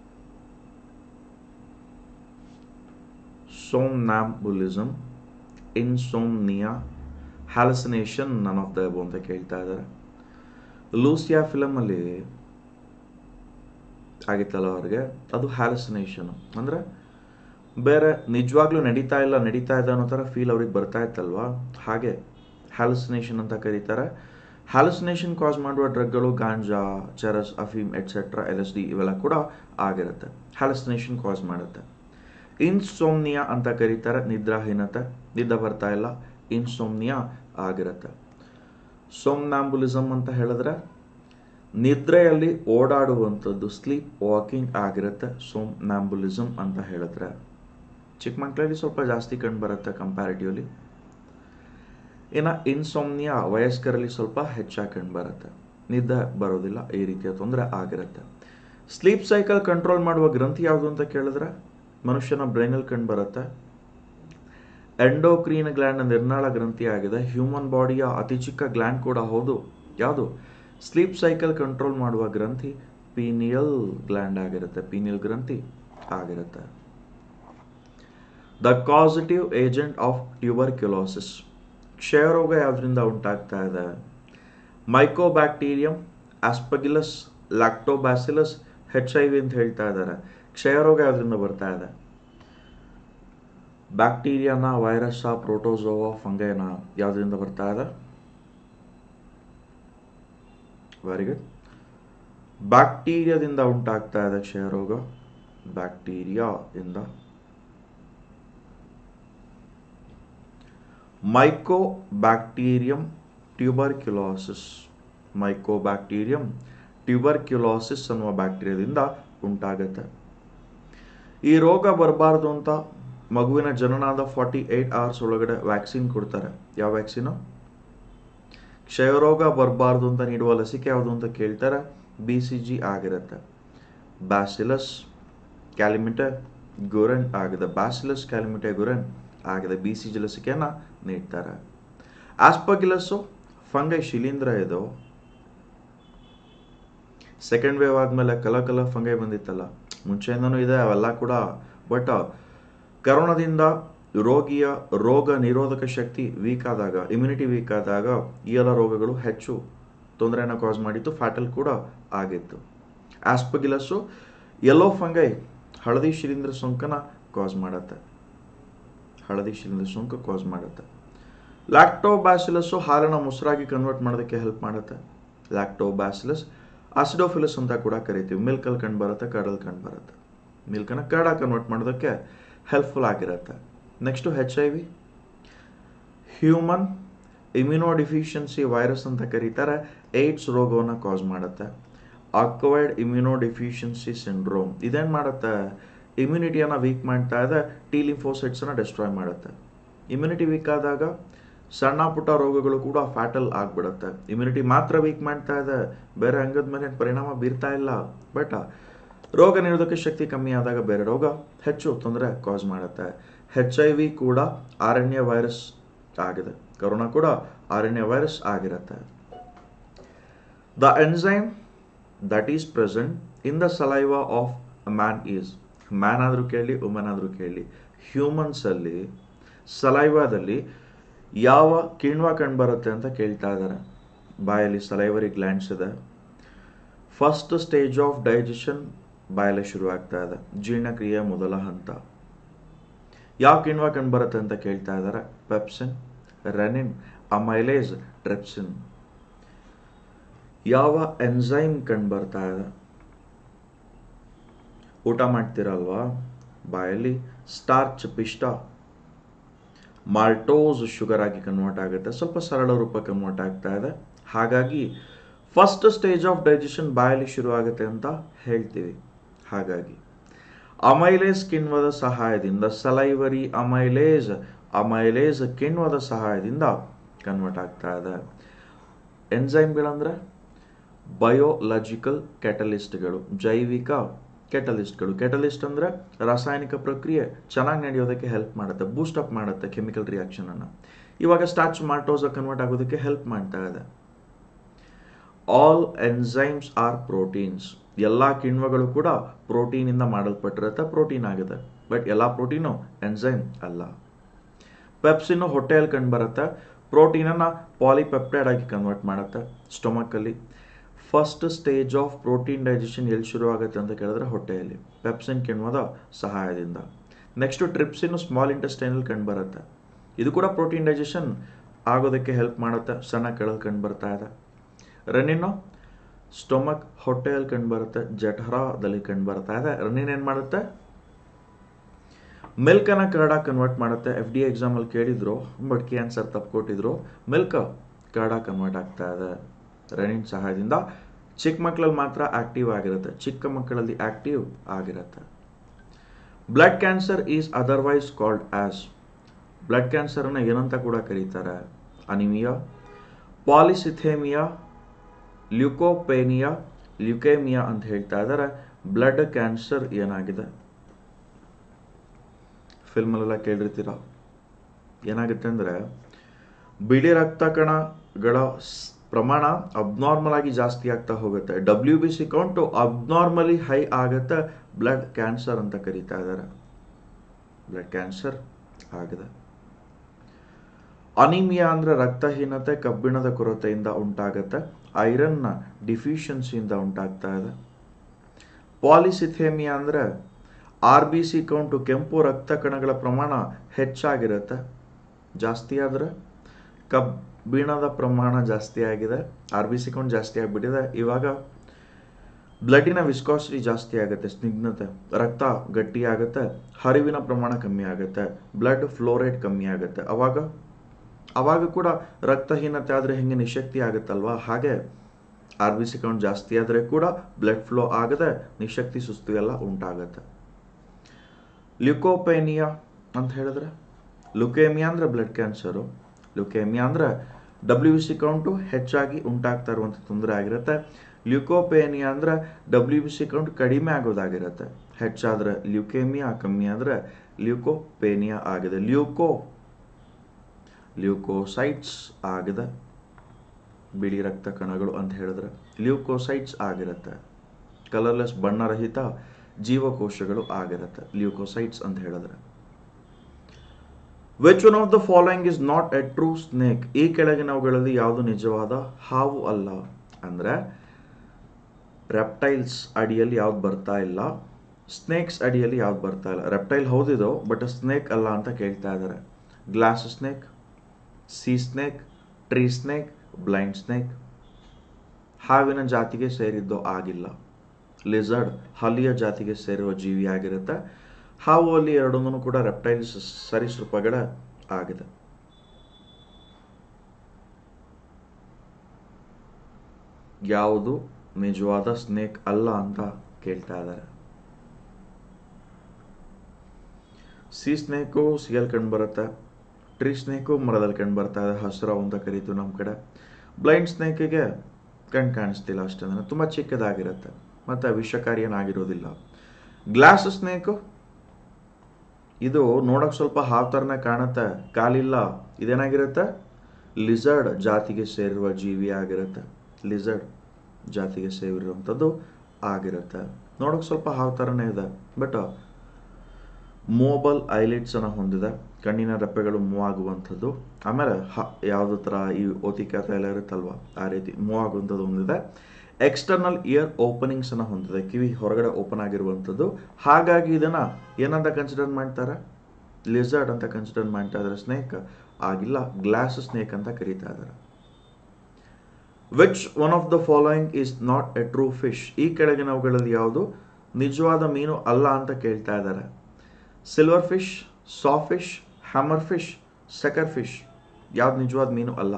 ಸೋಮ್ನಾಂಬುಲಿಸಮ್ insomnia ಹ್ಯಾಲಸಿನೇಷನ್ none of the above ಅಂತ ಕೇಳ್ತಾ ಇದ್ದಾರೆ ಲೂಸಿಯಾ ಫಿಲಮಲ್ಲಿ ಆಗಿತ್ತಲ್ಲ ಅವ್ರಿಗೆ ಅದು ಹ್ಯಾಲಸಿನೇಷನು ಅಂದರೆ ಬೇರೆ ನಿಜವಾಗ್ಲೂ ನಡೀತಾ ಇಲ್ಲ ನಡೀತಾ ಇದೆ ಅನ್ನೋ ಥರ ಫೀಲ್ ಅವ್ರಿಗೆ ಬರ್ತಾ ಇತ್ತಲ್ವಾ ಹಾಗೆ ಹ್ಯಾಲಸಿನೇಷನ್ ಅಂತ ಕರೀತಾರೆ ಹ್ಯಾಲಸಿನೇಷನ್ ಕಾಸ್ ಮಾಡುವ ಡ್ರಗ್ಗಳು ಗಾಂಜಾ ಚರಸ್ ಅಫೀಮ್ ಎಟ್ಸೆಟ್ರಾ ಎಲ್ ಎಸ್ ಡಿ ಇವೆಲ್ಲ ಕೂಡ ಆಗಿರುತ್ತೆ ಹ್ಯಾಲಸಿನೇಷನ್ ಕಾಸ್ ಮಾಡುತ್ತೆ ಇನ್ಸೋಮ್ನಿಯಾ ಅಂತ ಕರೀತಾರೆ ನಿದ್ರಾಹೀನತೆ ನಿದ್ದೆ ಬರ್ತಾ ಇಲ್ಲ ಇನ್ಸೋಮ್ನಿಯಾ ಆಗಿರುತ್ತೆ ಸೋಮ್ನಾಂಬುಲಿಸಮ್ ಅಂತ ಹೇಳಿದ್ರೆ ನಿದ್ರೆಯಲ್ಲಿ ಓಡಾಡುವಂಥದ್ದು ಸ್ಲೀಪ್ ವಾಕಿಂಗ್ ಆಗಿರುತ್ತೆ ಸೋಮ್ನಾಂಬುಲಿಸಮ್ ಅಂತ ಹೇಳಿದ್ರೆ ಚಿಕ್ಕ ಮಕ್ಕಳಲ್ಲಿ ಸ್ವಲ್ಪ ಜಾಸ್ತಿ ಕಂಡು ಬರುತ್ತೆ ಕಂಪ್ಯಾರಿಟಿವ್ಲಿ ಇನ್ನು ಇನ್ಸೋಮ್ನಿಯಾ ವಯಸ್ಕರಲ್ಲಿ ಸ್ವಲ್ಪ ಹೆಚ್ಚಾಗಿ ಕಂಡು ಬರುತ್ತೆ ನಿದ್ದೆ ಬರೋದಿಲ್ಲ ಈ ರೀತಿಯ ತೊಂದರೆ ಆಗಿರುತ್ತೆ ಸ್ಲೀಪ್ ಸೈಕಲ್ ಕಂಟ್ರೋಲ್ ಮಾಡುವ ಗ್ರಂಥಿ ಯಾವುದು ಅಂತ ಕೇಳಿದ್ರೆ ಮನುಷ್ಯನ ಬ್ರೈನಲ್ಲಿ ಕಂಡು ಬರುತ್ತೆ ಎಂಡೋಕ್ರೀನ್ ಗ್ಲ್ಯಾಂಡ್ ನಿರ್ನಾಳ ಗ್ರಂಥಿ ಆಗಿದೆ ಹ್ಯೂಮನ್ ಬಾಡಿಯ ಅತಿ ಚಿಕ್ಕ ಗ್ಲ್ಯಾಂಡ್ ಕೂಡ ಹೌದು ಯಾವುದು ಸ್ಲೀಪ್ ಸೈಕಲ್ ಕಂಟ್ರೋಲ್ ಮಾಡುವ ಗ್ರಂಥಿ ಪೀನಿಯಲ್ ಗ್ಲ್ಯಾಂಡ್ ಆಗಿರುತ್ತೆ ಪೀನಿಯಲ್ ಗ್ರಂಥಿ ಆಗಿರುತ್ತೆ the causative agent of tuberculosis ಕ್ಷಯರೋಗ ಯಾವುದರಿಂದ ಉಂಟಾಗ್ತಾ ಇದೆ mycobacterium aspergillus lactobacillus H I V ಅಂತ ಹೇಳ್ತಾ ಇದ್ದಾರೆ ಕ್ಷಯರೋಗ ಯಾವುದರಿಂದ ಬರ್ತಾ ಇದೆ ಬ್ಯಾಕ್ಟೀರಿಯಾನ ವೈರಸ್ಸ ಪ್ರೋಟೋಸೋವಾ ಫಂಗೈನ ಯಾವುದರಿಂದ ಬರ್ತಾ ಇದೆ ವೆರಿ ಗುಡ್ ಬ್ಯಾಕ್ಟೀರಿಯಾದಿಂದ ಉಂಟಾಗ್ತಾ ಇದೆ ಕ್ಷಯರೋಗ ಬ್ಯಾಕ್ಟೀರಿಯಾ ಇಂದ ಮೈಕೋಬ್ಯಾಕ್ಟೀರಿಯಂ ಟ್ಯೂಬರ್ಕ್ಯುಲೋಸಿಸ್ ಮೈಕೋಬ್ಯಾಕ್ಟೀರಿಯಂ ಟ್ಯೂಬರ್ಕ್ಯುಲೋಸಿಸ್ ಅನ್ನುವ ಬ್ಯಾಕ್ಟೀರಿಯಾದಿಂದ ಉಂಟಾಗುತ್ತೆ ಈ ರೋಗ ಬರಬಾರ್ದು ಅಂತ ಮಗುವಿನ ಜನನಾದ ಫಾರ್ಟಿ ಏಯ್ಟ್ ಅವರ್ಸ್ ಒಳಗಡೆ ವ್ಯಾಕ್ಸಿನ್ ಕೊಡ್ತಾರೆ ಯಾವ ವ್ಯಾಕ್ಸಿನು ಕ್ಷಯರೋಗ ಬರಬಾರ್ದು ಅಂತ ನೀಡುವ ಲಸಿಕೆ ಯಾವುದು ಅಂತ ಕೇಳ್ತಾರೆ ಬಿ ಸಿ ಜಿ ಆಗಿರುತ್ತೆ ಬ್ಯಾಸಿಲಸ್ ಕ್ಯಾಲಿಮಿಟೆ ಗುರೆನ್ ಆಗಿದೆ ಬ್ಯಾಸಿಲಸ್ ಕ್ಯಾಲಿಮಿಟೆ ಗುರೆನ್ ಆಗಿದೆ ಬಿ ಸಿ ಜಿ ಲಸಿಕೆಯನ್ನು ನೀಡ್ತಾರೆ ಆಸ್ಪಗಿಲಸ್ಸು ಫಂಗೈ ಶಿಲೀಂಧ್ರ ಇದು ಸೆಕೆಂಡ್ ವೇವ್ ಆದಮೇಲೆ ಕಲ ಕಲ ಫಂಗೈ ಬಂದಿತ್ತಲ್ಲ ಮುಂಚೆಯಿಂದನೂ ಇದೆ ಅವೆಲ್ಲ ಕೂಡ ಬಟ್ ಕರೋನಾದಿಂದ ರೋಗಿಯ ರೋಗ ನಿರೋಧಕ ಶಕ್ತಿ ವೀಕ್ ಆದಾಗ ಇಮ್ಯುನಿಟಿ ವೀಕ್ ಆದಾಗ ಈ ಎಲ್ಲ ರೋಗಗಳು ಹೆಚ್ಚು ತೊಂದರೆಯನ್ನು ಕಾಸ್ ಮಾಡಿತ್ತು ಫ್ಯಾಟಲ್ ಕೂಡ ಆಗಿತ್ತು ಆಸ್ಪಗಿಲಸ್ಸು ಯೆಲ್ಲೋ ಫಂಗೈ ಹಳದಿ ಶಿಲೀಂಧ್ರ ಸೋಂಕನ ಕಾಸ್ ಮಾಡುತ್ತೆ ಹಳದಿ ಶಿಲೀಂಧ್ರ ಸೋಂಕು ಕಾಸ್ ಮಾಡುತ್ತೆ ಲ್ಯಾಕ್ಟೋಬ್ಯಾಸಿಲಸ್ಸು ಹಾಲನ್ನು ಮೊಸರಾಗಿ ಕನ್ವರ್ಟ್ ಮಾಡೋದಕ್ಕೆ ಹೆಲ್ಪ್ ಮಾಡುತ್ತೆ ಲ್ಯಾಕ್ಟೋಬ್ಯಾಸಿಲಸ್ ಆಸಿಡೋಫಿಲಸ್ ಅಂತ ಕೂಡ ಕರಿತೀವಿ ಮಿಲ್ಕಲ್ಲಿ ಕಂಡು ಬರುತ್ತೆ ಕರ್ಡಲ್ಲಿ ಕಂಡು ಬರುತ್ತೆ ಮಿಲ್ಕನ್ನು ಕರ್ಡ ಕನ್ವರ್ಟ್ ಮಾಡೋದಕ್ಕೆ ಹೆಲ್ಪ್ಫುಲ್ ಆಗಿರುತ್ತೆ next H I V human immunodeficiency virus ಅಂತ ಕರೀತಾರೆ ಏಡ್ಸ್ ರೋಗವನ್ನು ಕಾಸ್ ಮಾಡುತ್ತೆ ಅಕ್ವೈರ್ಡ್ ಇಮ್ಯುನೋಡಿಫಿಷಿಯನ್ಸಿ ಸಿಂಡ್ರೋಮ್ ಇದೇನು ಮಾಡುತ್ತೆ ಇಮ್ಯುನಿಟಿಯನ್ನು ವೀಕ್ ಮಾಡ್ತಾ ಇದೆ ಟಿ ಲಿಂಫೋಸೈಟ್ಸನ್ನು ಡಿಸ್ಟ್ರಾಯ್ ಮಾಡುತ್ತೆ ಇಮ್ಯುನಿಟಿ ವೀಕ್ ಆದಾಗ ಸಣ್ಣ ಪುಟ್ಟ ರೋಗಗಳು ಕೂಡ ಫ್ಯಾಟಲ್ ಆಗಿಬಿಡುತ್ತೆ ಇಮ್ಯುನಿಟಿ ಮಾತ್ರ ವೀಕ್ ಮಾಡ್ತಾ ಇದೆ ಬೇರೆ ಅಂಗದ ಮೇಲೆ ಪರಿಣಾಮ ಬೀರ್ತಾ ಇಲ್ಲ ಬಟ್ ರೋಗ ನಿರೋಧಕ ಶಕ್ತಿ ಕಮ್ಮಿ ಆದಾಗ ಬೇರೆ ರೋಗ ಹೆಚ್ಚು ತೊಂದರೆ ಕಾಸ್ ಮಾಡುತ್ತೆ ಹೆಚ್ ಐ ವಿ ಕೂಡ ಆರಣ್ಯ ವೈರಸ್ ಆಗಿದೆ ಕರೋನಾ ಕೂಡ ಆರಣ್ಯ ವೈರಸ್ ಆಗಿರುತ್ತೆ the enzyme that is present in the saliva of man is man ಆದರೂ ಕೇಳಿ ವುಮೆನ್ ಆದರೂ ಕೇಳಿ ಹ್ಯೂಮನ್ಸಲ್ಲಿ ಸಲೈವಾದಲ್ಲಿ ಯಾವ ಕಿಣ್ವ ಕಂಡುಬರುತ್ತೆ ಅಂತ ಕೇಳ್ತಾ ಇದ್ದಾರೆ ಬಾಯಲ್ಲಿ ಸಲೈವರಿ ಗ್ಲ್ಯಾಂಡ್ಸ್ ಇದೆ ಫಸ್ಟ್ ಸ್ಟೇಜ್ ಆಫ್ ಡೈಜೆಷನ್ ಬಾಯಲ್ಲಿ ಶುರು ಆಗ್ತಾ ಇದೆ ಜೀರ್ಣಕ್ರಿಯೆ ಮೊದಲ ಹಂತ ಯಾವ ಕಿಣ್ವ ಕಂಡುಬರುತ್ತೆ ಅಂತ ಕೇಳ್ತಾ ಇದ್ದಾರೆ ಪೆಪ್ಸಿನ್ ರೆನಿನ್ ಅಮೈಲೇಸ್ ಟ್ರೆಪ್ಸಿನ್ ಯಾವ ಎನ್ಸೈಮ್ ಕಂಡುಬರ್ತಾ ಇದೆ ಊಟ ಮಾಡ್ತೀರಲ್ವಾ ಬಾಯಲ್ಲಿ ಸ್ಟಾರ್ಚ್ ಪಿಷ್ಟ ಮಾಲ್ಟೋಸ್ ಶುಗರ್ ಆಗಿ ಕನ್ವರ್ಟ್ ಆಗುತ್ತೆ ಸ್ವಲ್ಪ ಸರಳ ರೂಪ ಕನ್ವರ್ಟ್ ಆಗ್ತಾ ಇದೆ ಹಾಗಾಗಿ ಫಸ್ಟ್ ಸ್ಟೇಜ್ ಆಫ್ ಡೈಜೆಷನ್ ಬಾಯಲ್ಲಿ ಶುರು ಆಗುತ್ತೆ ಅಂತ ಹೇಳ್ತೀವಿ ಹಾಗಾಗಿ ಅಮೈಲೇಸ್ ಕಿಣ್ವದ ಸಹಾಯದಿಂದ ಸಲೈವರಿ ಅಮೈಲೇಸ್ ಅಮೈಲೇಸ್ ಕಿಣ್ವದ ಸಹಾಯದಿಂದ ಕನ್ವರ್ಟ್ ಆಗ್ತಾ ಇದೆ ಎನ್ಸೈಮ್ಗಳಂದ್ರೆ ಬಯೋಲಾಜಿಕಲ್ ಕೆಟಲಿಸ್ಟ್ಗಳು ಜೈವಿಕ ಕೆಟಲಿಸ್ಟ್ಗಳು ಕೆಟಲಿಸ್ಟ್ ಅಂದರೆ ರಾಸಾಯನಿಕ ಪ್ರಕ್ರಿಯೆ ಚೆನ್ನಾಗಿ ನಡೆಯೋದಕ್ಕೆ ಹೆಲ್ಪ್ ಮಾಡುತ್ತೆ ಬೂಸ್ಟಪ್ ಮಾಡುತ್ತೆ ಕೆಮಿಕಲ್ ರಿಯಾಕ್ಷನನ್ನು ಇವಾಗ ಸ್ಟಾರ್ಚ್ ಮಾಲ್ಟೋಸ್ ಕನ್ವರ್ಟ್ ಆಗೋದಕ್ಕೆ ಹೆಲ್ಪ್ ಮಾಡ್ತಾ ಇದೆ ಆಲ್ ಎನ್ಸೈಮ್ಸ್ ಆರ್ ಪ್ರೋಟೀನ್ಸ್ ಎಲ್ಲ ಕಿಣ್ವಗಳು ಕೂಡ ಪ್ರೋಟೀನಿಂದ ಮಾಡಲ್ಪಟ್ಟಿರುತ್ತೆ ಪ್ರೋಟೀನ್ ಆಗಿದೆ ಬಟ್ ಎಲ್ಲ ಪ್ರೋಟೀನು ಎನ್ಸೈಮ್ ಅಲ್ಲ ಪೆಪ್ಸಿನ್ನು ಹೊಟ್ಟೆಯಲ್ಲಿ ಕಂಡು ಬರುತ್ತೆ ಪ್ರೋಟೀನನ್ನು ಪಾಲಿಪೆಪ್ಟೈಡ್ ಆಗಿ ಕನ್ವರ್ಟ್ ಮಾಡುತ್ತೆ ಸ್ಟೊಮಕ್ಕಲ್ಲಿ first stage of protein digestion ಎಲ್ಲಿ ಶುರು ಆಗುತ್ತೆ ಅಂತ ಕೇಳಿದ್ರೆ ಹೊಟ್ಟೆಯಲ್ಲಿ ಪೆಪ್ಸಿನ್ ಕಿಣ್ವದ ಸಹಾಯದಿಂದ ನೆಕ್ಸ್ಟು ಟ್ರಿಪ್ಸಿನ್ ಸ್ಮಾಲ್ ಇಂಟೆಸ್ಟೈನಲ್ಲಿ ಕಂಡು ಬರುತ್ತೆ ಇದು ಕೂಡ ಪ್ರೋಟೀನ್ ಡೈಜೆಷನ್ ಆಗೋದಕ್ಕೆ ಹೆಲ್ಪ್ ಮಾಡುತ್ತೆ ಸಣ್ಣ ಕೆಳಗೆ ಕಂಡು ಬರ್ತಾ ಇದೆ ರನ್ನಿನ್ನು ಸ್ಟೊಮಕ್ ಹೊಟ್ಟೆಯಲ್ಲಿ ಕಂಡು ಬರುತ್ತೆ ಜಠರದಲ್ಲಿ ಕಂಡು ಬರ್ತಾ ಇದೆ ರನ್ನಿನ್ ಏನು ಮಾಡುತ್ತೆ ಮಿಲ್ಕನ್ನು ಕರ್ಡ ಕನ್ವರ್ಟ್ ಮಾಡುತ್ತೆ ಎಫ್ ಡಿ ಎಕ್ಸಾಮಲ್ಲಿ ಕೇಳಿದ್ರು ಬಟ್ ಕಿ ಆನ್ಸರ್ ತಪ್ಪು ಕೊಟ್ಟಿದ್ರು ಮಿಲ್ಕ್ ಕರ್ಡ ಕನ್ವರ್ಟ್ ಆಗ್ತಾ ಇದೆ ರನ್ನಿನ್ ಸಹಾಯದಿಂದ ಚಿಕ್ಕ ಮಕ್ಕಳಲ್ಲಿ ಮಾತ್ರ ಆಕ್ಟಿವ್ ಆಗಿರುತ್ತೆ ಚಿಕ್ಕ ಮಕ್ಕಳಲ್ಲಿ ಆಕ್ಟಿವ್ ಆಗಿರುತ್ತೆ blood cancer is otherwise called as blood ಕ್ಯಾನ್ಸರನ್ನು ಏನಂತ ಕೂಡ ಕರೀತಾರೆ ಅನಿಮಿಯಾ ಪಾಲಿಸಿಥೇಮಿಯಾ ಲ್ಯುಕೋಪೇನಿಯಾ ಲ್ಯುಕೇಮಿಯಾ ಅಂತ ಹೇಳ್ತಾ ಇದ್ದಾರೆ ಬ್ಲಡ್ ಕ್ಯಾನ್ಸರ್ ಏನಾಗಿದೆ ಫಿಲ್ಮಲ್ಲೆಲ್ಲ ಕೇಳಿರ್ತೀರ ಏನಾಗುತ್ತೆ ಅಂದರೆ ಬಿಳಿ ರಕ್ತ ಕಣಗಳ ಸ್- ಪ್ರಮಾಣ ಅಬ್ನಾರ್ಮಲ್ ಆಗಿ ಜಾಸ್ತಿ ಆಗ್ತಾ ಹೋಗುತ್ತೆ W B C count abnormally high ಆಗುತ್ತೆ ಬ್ಲಡ್ ಕ್ಯಾನ್ಸರ್ ಅಂತ ಕರೀತಾ ಇದ್ದಾರೆ ಬ್ಲಡ್ ಕ್ಯಾನ್ಸರ್ ಆಗಿದೆ ಅನಿಮಿಯಾ ಅಂದ್ರೆ ರಕ್ತಹೀನತೆ ಕಬ್ಬಿಣದ ಕೊರತೆಯಿಂದ ಉಂಟಾಗುತ್ತೆ ಐರನ್ನ ಡಿಫಿಷಿಯನ್ಸಿಯಿಂದ ಉಂಟಾಗ್ತಾ ಇದೆ ಪಾಲಿಸಿಥೇಮಿಯಾ ಅಂದ್ರೆ ಆರ್ ಬಿ ಸಿ ಕೌಂಟು ಕೆಂಪು ರಕ್ತ ಕಣಗಳ ಪ್ರಮಾಣ ಹೆಚ್ಚಾಗಿರುತ್ತೆ ಜಾಸ್ತಿ ಆದರೆ ಕಬ್ಬಿಣದ ಪ್ರಮಾಣ ಜಾಸ್ತಿ ಆಗಿದೆ ಆರ್ ಬಿ ಸಿ ಕೌಂಟ್ ಜಾಸ್ತಿ ಆಗಿಬಿಟ್ಟಿದೆ ಇವಾಗ ಬ್ಲಡ್ಡಿನ ವಿಸ್ಕಾಸಿಟಿ ಜಾಸ್ತಿ ಆಗುತ್ತೆ ಸ್ನಿಗ್ಧತೆ ರಕ್ತ ಗಟ್ಟಿ ಆಗುತ್ತೆ ಹರಿವಿನ ಪ್ರಮಾಣ ಕಮ್ಮಿ ಆಗುತ್ತೆ ಬ್ಲಡ್ ಫ್ಲೋರೈಡ್ ಕಮ್ಮಿ ಆಗುತ್ತೆ ಅವಾಗ ಅವಾಗ ಕೂಡ ರಕ್ತಹೀನತೆ ಆದರೆ ಹೆಂಗೆ ನಿಶಕ್ತಿ ಆಗುತ್ತಲ್ವಾ ಹಾಗೆ ಆರ್ ಬಿ ಸಿ ಕೌಂಟ್ ಜಾಸ್ತಿ ಆದರೆ ಕೂಡ ಬ್ಲಡ್ ಫ್ಲೋ ಆಗದೆ ನಿಶಕ್ತಿ ಸುಸ್ತು ಎಲ್ಲ ಉಂಟಾಗುತ್ತೆ ಲ್ಯುಕೋಪೇನಿಯಾ ಅಂತ ಹೇಳಿದ್ರೆ ಲುಕೇಮಿಯಾ ಅಂದ್ರೆ ಬ್ಲಡ್ ಕ್ಯಾನ್ಸರು ಲುಕೇಮಿಯಾ ಅಂದ್ರೆ ಡಬ್ಲ್ಯೂ ಸಿ ಕೌಂಟು ಹೆಚ್ಚಾಗಿ ಉಂಟಾಗ್ತಾ ಇರುವಂಥ ತೊಂದರೆ ಆಗಿರುತ್ತೆ ಲ್ಯುಕೋಪೇನಿಯಾ ಅಂದ್ರೆ ಡಬ್ಲ್ಯೂ ಸಿ ಕೌಂಟ್ ಕಡಿಮೆ ಆಗೋದಾಗಿರುತ್ತೆ ಹೆಚ್ಚಾದ್ರೆ ಲ್ಯುಕೇಮಿಯಾ ಕಮ್ಮಿ ಆದರೆ ಲ್ಯೂಕೋಪೇನಿಯಾ ಆಗಿದೆ ಲ್ಯೂಕೋ ಲ್ಯೂಕೋಸೈಟ್ಸ್ ಆಗಿದೆ ಬಿಳಿ ರಕ್ತ ಕಣಗಳು ಅಂತ ಹೇಳಿದ್ರೆ ಲ್ಯೂಕೋಸೈಟ್ಸ್ ಆಗಿರುತ್ತೆ ಕಲರ್ಲೆಸ್ ಬಣ್ಣರಹಿತ ಜೀವಕೋಶಗಳು ಆಗಿರುತ್ತೆ ಲ್ಯೂಕೋಸೈಟ್ಸ್ ಅಂತ ಹೇಳಿದ್ರೆ which one of the following is not a true snake ಈ ಕೆಳಗಿನವುಗಳಲ್ಲಿ ಯಾವುದು ನಿಜವಾದ ಹಾವು ಅಲ್ಲ ಅಂದ್ರೆ ರೆಪ್ಟೈಲ್ಸ್ ಅಡಿಯಲ್ಲಿ ಯಾವ್ದು ಬರ್ತಾ ಇಲ್ಲ ಸ್ನೇಕ್ಸ್ ಅಡಿಯಲ್ಲಿ ಯಾವ್ದು ಬರ್ತಾ ಇಲ್ಲ ರೆಪ್ಟೈಲ್ ಹೌದಿದು ಬಟ್ ಸ್ನೇಕ್ ಅಲ್ಲ ಅಂತ ಕೇಳ್ತಾ ಇದ್ದಾರೆ glass snake sea snake tree snake blind snake ಹಾವಿನ ಜಾತಿಗೆ ಸೇರಿದ್ದು ಆಗಿಲ್ಲ ಲಿಸರ್ಡ್ ಹಲ್ಲಿಯ ಜಾತಿಗೆ ಸೇರುವ ಜೀವಿ ಆಗಿರುತ್ತೆ ಹಾವು ಅಲ್ಲಿ ಎರಡನ್ನೂ ಕೂಡ ರೆಪ್ಟೈಲ್ಸ್ ಸರೀಸೃಪಗಳ ಆಗಿದೆ ಯಾವುದು ನಿಜವಾದ ಸ್ನೇಕ್ ಅಲ್ಲ ಅಂತ ಕೇಳ್ತಾ ಇದ್ದಾರೆ ಸಿ ಸ್ನೇಕು ಸಿಗಲ್ ಕಂಡು ಬರುತ್ತೆ ಟ್ರೀ ಸ್ನೇಕು ಮರದಲ್ಲಿ ಕಂಡು ಬರ್ತಾ ಇದೆ ಹಸಿರು ಅಂತ ಕರೀತೀವಿ ನಮ್ಮ ಕಡೆ ಬ್ಲೈಂಡ್ ಸ್ನೇಕಿಗೆ ಕಣ್ ಕಾಣಿಸ್ತಿಲ್ಲ ಅಷ್ಟಂದ್ರೆ ತುಂಬ ಚಿಕ್ಕದಾಗಿರುತ್ತೆ ಮತ್ತು ವಿಷಕಾರಿ ಏನಾಗಿರೋದಿಲ್ಲ ಗ್ಲಾಸ್ ಸ್ನೇಕು ಇದು ನೋಡೋಕೆ ಸ್ವಲ್ಪ ಹಾವು ಥರನೇ ಕಾಣುತ್ತೆ ಕಾಲಿಲ್ಲ ಇದೇನಾಗಿರುತ್ತೆ ಲಿಸರ್ಡ್ ಜಾತಿಗೆ ಸೇರಿರುವ ಜೀವಿ ಆಗಿರುತ್ತೆ ಲಿಸರ್ಡ್ ಜಾತಿಗೆ ಸೇರಿರುವಂಥದ್ದು ಆಗಿರುತ್ತೆ ನೋಡೋಕೆ ಸ್ವಲ್ಪ ಹಾವು ಥರನೇ ಇದೆ ಬಟ್ ಮೂವಬಲ್ ಐಲಿಟ್ಸ್ ಅನ್ನು ಹೊಂದಿದೆ ಕಣ್ಣಿನ ರೆಪ್ಪೆಗಳು ಮೂವ್ ಆಗುವಂಥದ್ದು ಆಮೇಲೆ ಹ ಯಾವುದೇ ಥರ ಈ ಓತಿಕಾತ ಎಲ್ಲ ಇರುತ್ತಲ್ವ ಆ ರೀತಿ ಮೂವ್ ಆಗುವಂಥದ್ದು ಹೊಂದಿದೆ ಎಕ್ಸ್ಟರ್ನಲ್ ಇಯರ್ ಓಪನಿಂಗ್ಸ್ ಅನ್ನು ಹೊಂದಿದೆ ಕಿವಿ ಹೊರಗಡೆ ಓಪನ್ ಆಗಿರುವಂಥದ್ದು ಹಾಗಾಗಿ ಇದನ್ನ ಏನಂತ ಕನ್ಸಿಡರ್ ಮಾಡ್ತಾರೆ ಲಿಸರ್ಡ್ ಅಂತ ಕನ್ಸಿಡರ್ ಮಾಡ್ತಾ ಇದ್ದಾರೆ ಸ್ನೇಕ್ ಆಗಿಲ್ಲ ಗ್ಲಾಸ್ ಸ್ನೇಕ್ ಅಂತ ಕರೀತಾ ಇದ್ದಾರೆ which one of the following is not a true fish ಈ ಕೆಳಗಿನವುಗಳಲ್ಲಿ ಯಾವುದು ನಿಜವಾದ ಮೀನು ಅಲ್ಲ ಅಂತ ಕೇಳ್ತಾ ಇದ್ದಾರೆ silver fish saw fish hammer fish sucker fish ಯಾವ್ದು ನಿಜವಾದ ಮೀನು ಅಲ್ಲ